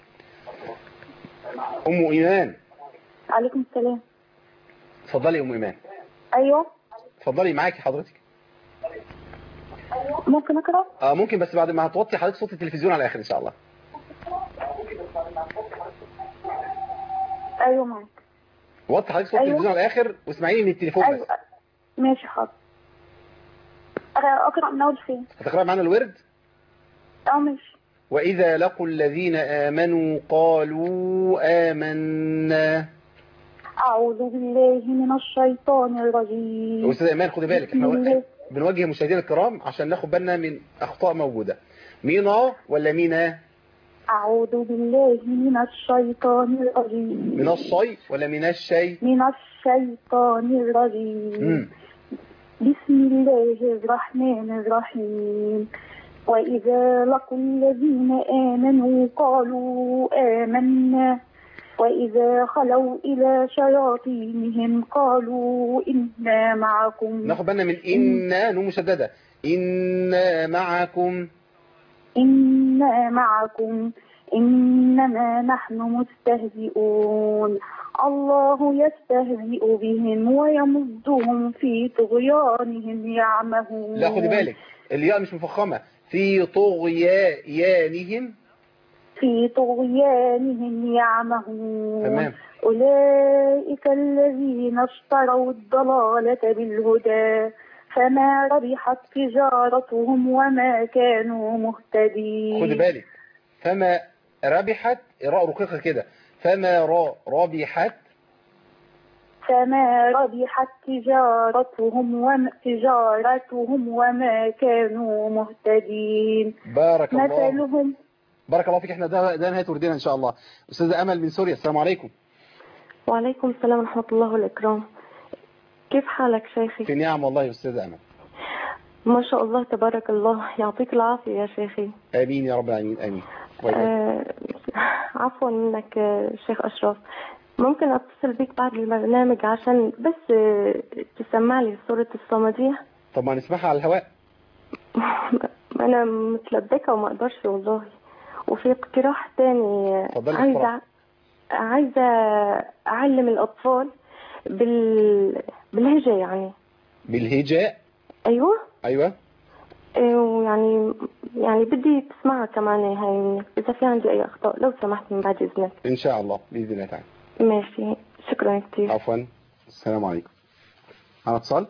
ام ايمان عليكم السلام اتفضلي يا ام ايمان ايوه اتفضلي معاكي حضرتك ممكن اقرا اه ممكن بس بعد ما هتوطي حضرتك صوت التلفزيون على الاخر ان شاء الله ايوه معاك وطي حضرتك صوت أيوة. التلفزيون على الاخر واسمعيني من التليفون بس ايوه ماشي حاضر أقرأ- اقرا من اول فين هتقرأ معانا الورد اه ماشي وإذا لقوا الذين آمنوا قالوا آمنا اعوذ بالله من الشيطان الرجيم أستاذ إيمان خدي بالك بسم الله. احنا بنوجه مشاهدينا الكرام عشان ناخد بالنا من أخطاء موجودة مينا ولا مينا اعوذ بالله من الشيطان الرجيم من الصي ولا من الشي من الشيطان الرجيم مم. بسم الله الرحمن الرحيم وإذا لقوا الذين آمنوا قالوا آمنا وإذا خلوا إلى شياطينهم قالوا إنا معكم ناخد بالنا من إنا نون مشددة إنا معكم إنا معكم إنما نحن مستهزئون الله يستهزئ بهم ويمدهم في طغيانهم يعمهون لا خدي بالك الياء مش مفخمة في طغيانهم في طغيانهم يعمهون تمام أولئك الذين اشتروا الضلالة بالهدى فما ربحت تجارتهم وما كانوا مهتدين خد بالك فما ربحت راء رقيقة كده فما را ربحت فما ربحت تجارتهم وما, تجارتهم وما كانوا مهتدين بارك الله مثلهم بارك الله فيك احنا ده, ده نهاية وردنا ان شاء الله استاذة امل من سوريا السلام عليكم وعليكم السلام ورحمة الله والإكرام كيف حالك شيخي؟ في نعم والله يا استاذة امل ما شاء الله تبارك الله يعطيك العافية يا شيخي امين يا رب العالمين امين آه عفوا منك آه، شيخ أشرف ممكن أتصل بك بعد البرنامج عشان بس آه، تسمع لي سورة الصمدية طب ما نسمعها على الهواء أنا متلبكة وما أقدرش والله وفي اقتراح تاني آه، اتفضلي عايزة اقتراح. عايزة أعلم الأطفال بال... بالهجة يعني بالهجاء أيوه ايوه إيه، ويعني يعني بدي تسمعها كمان هاي إذا في عندي أي أخطاء لو سمحت من بعد إذنك ان شاء الله باذن الله تعالى ماشي شكرا كثير عفوا السلام عليكم على اتصال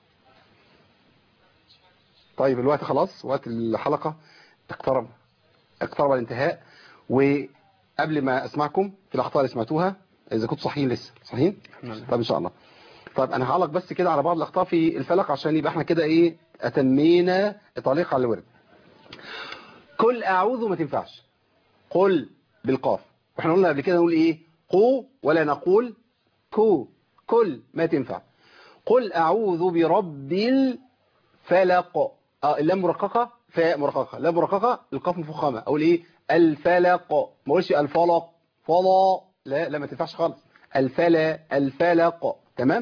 طيب الوقت خلاص وقت الحلقة اقترب اقترب الانتهاء وقبل ما اسمعكم في الاخطاء اللي سمعتوها اذا كنتوا صحيين لسه صحيين طب ان شاء الله طيب انا هعلق بس كده على بعض الاخطاء في الفلق عشان يبقى احنا كده ايه اتمينا التعليق على الورد كل اعوذ ما تنفعش قل بالقاف واحنا قلنا قبل كده نقول ايه قو ولا نقول كو كل ما تنفع قل اعوذ برب الفلق اه اللام مرققه فاء مرققه لام مرققه القاف مفخمه اقول ايه الفلق ما اقولش الفلق فلا لا لا ما تنفعش خالص الفلا الفلق تمام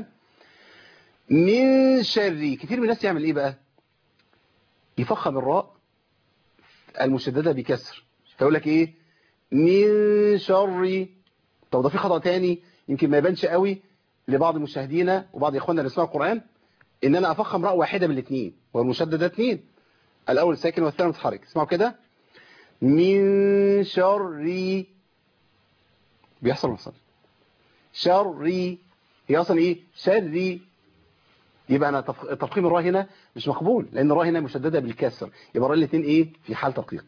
من شر كتير من الناس يعمل ايه بقى يفخم الراء المشدده بكسر فيقول لك ايه من شر طب ده في خطأ تاني يمكن ما يبانش قوي لبعض المشاهدين وبعض اخواننا اللي يسمعوا القرآن ان انا افخم راء واحدة من الاثنين والمشددة اثنين الاول ساكن والثاني متحرك اسمعوا كده من شر بيحصل محصل شري هي اصلا ايه شري يبقى انا تفخ- تفخيم الراء هنا مش مقبول لان الراء هنا مشددة بالكسر يبقى الراء الاثنين ايه في حال تدقيق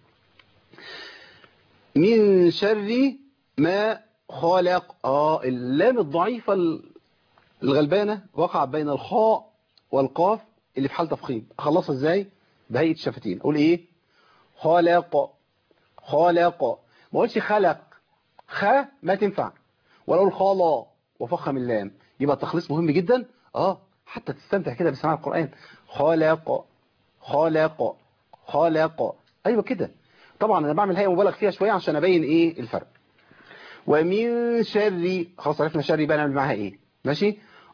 من شر ما خلق اه اللام الضعيفة ال- الغلبانة وقع بين الخاء والقاف اللي في حال تفخيم اخلصها ازاي بهيئة الشفتين اقول ايه خلق خلق ما اقولش خلق خ ما تنفع ولا اقول خلا وفخم اللام يبقى التخليص مهم جدا اه حتى تستمتع كده بسماع القرآن خلق خلق خلق ايوه كده طبعا انا بعمل هيئة مبالغ فيها شوية عشان ابين ايه الفرق ومن شر خلاص عرفنا شر بقى نعمل معاها ايه ماشي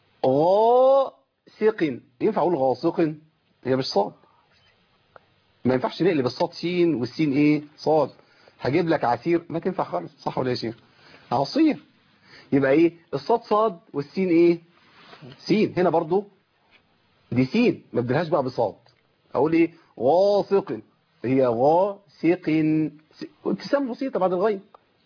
غاسق ينفع اقول غاسق هي مش صاد ما ينفعش نقلب الصاد سين والسين ايه صاد هجيب لك عسير ما تنفع خالص صح ولا يا شيخ عصير يبقى ايه الصاد صاد والسين ايه سين هنا برضو دي سين ما بدلهاش بقى بصاد اقول ايه غاسق هي غاسق س- ابتسامه بسيطه بعد الغين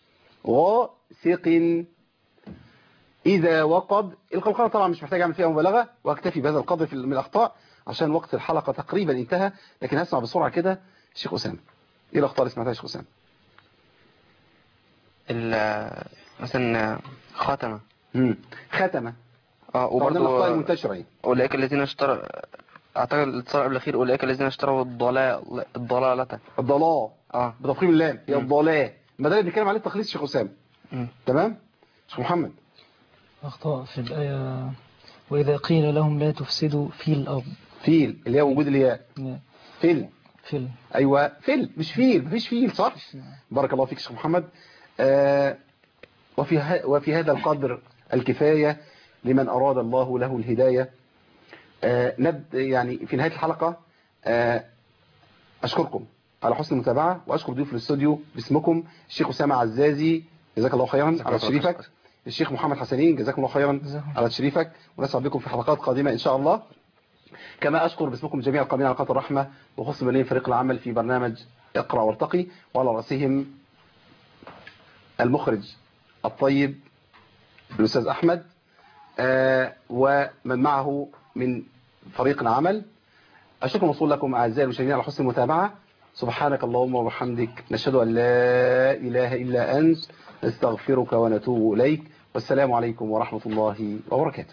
غاسق إذا وقب القلقلة طبعا مش محتاج أعمل فيها مبالغة وأكتفي بهذا القدر في من الأخطاء عشان وقت الحلقة تقريبا انتهى لكن هسمع بسرعة كده الشيخ أسامة إيه الأخطاء اللي سمعتها يا شيخ أسامة ال- مثلا خاتمة مم. ختمة اه طبعا ده الأخطاء وبرضه المنتشرة يعني. أولئك الذين اشتروا أعتقد الاتصال قبل الأخير أولئك الذين اشتروا الضلال الضلالة الضلاء اه بتفخيم اللام هي مم. الضلاء ما ده اللي بنتكلم عليه التخليص شيخ أسامة مم. تمام شيخ محمد أخطاء في الآية وإذا قيل لهم لا تفسدوا في الأرض فيل اللي هي وجود الياء نعم. فيل في ايوه فيل مش فيل مفيش فيل صح بارك الله فيك شيخ محمد آه وفي ه... وفي هذا القدر الكفايه لمن اراد الله له الهدايه آه نب يعني في نهايه الحلقه آه اشكركم على حسن المتابعه واشكر ضيوف الاستوديو باسمكم الشيخ اسامه عزازي جزاك الله خيرا على تشريفك الشيخ محمد حسنين جزاكم الله خيرا على تشريفك ونسعد بكم في حلقات قادمه ان شاء الله كما أشكر باسمكم جميع القائمين على قناة الرحمة وخصوصا من فريق العمل في برنامج اقرأ وارتقي وعلى رأسهم المخرج الطيب الأستاذ أحمد آه، ومن معه من فريق العمل الشكر موصول لكم أعزائي المشاهدين على حسن المتابعة سبحانك اللهم وبحمدك نشهد أن لا إله إلا أنت نستغفرك ونتوب إليك والسلام عليكم ورحمة الله وبركاته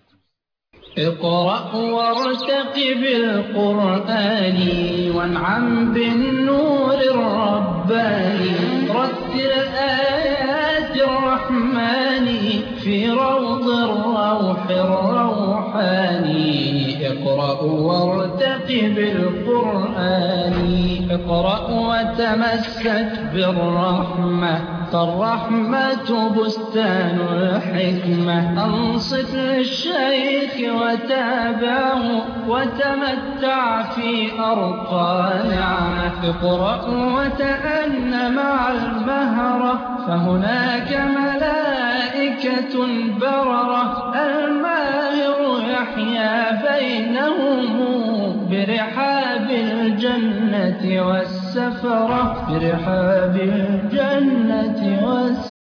اقرأ وارتقب القرآن وانعم بالنور الرباني رتل آيات الرحمن في روض الروح الروحاني اقرأ وارتقب القرآن اقرأ وتمسك بالرحمة فالرحمة بستان الحكمة أنصت للشيخ وتابعه وتمتع في أرقى نعمة اقرأ وتأن مع المهرة فهناك ملائكة بررة الماهر يحيا بينهم برحاب الجنة والسفرة برحاب الجنة والسفرة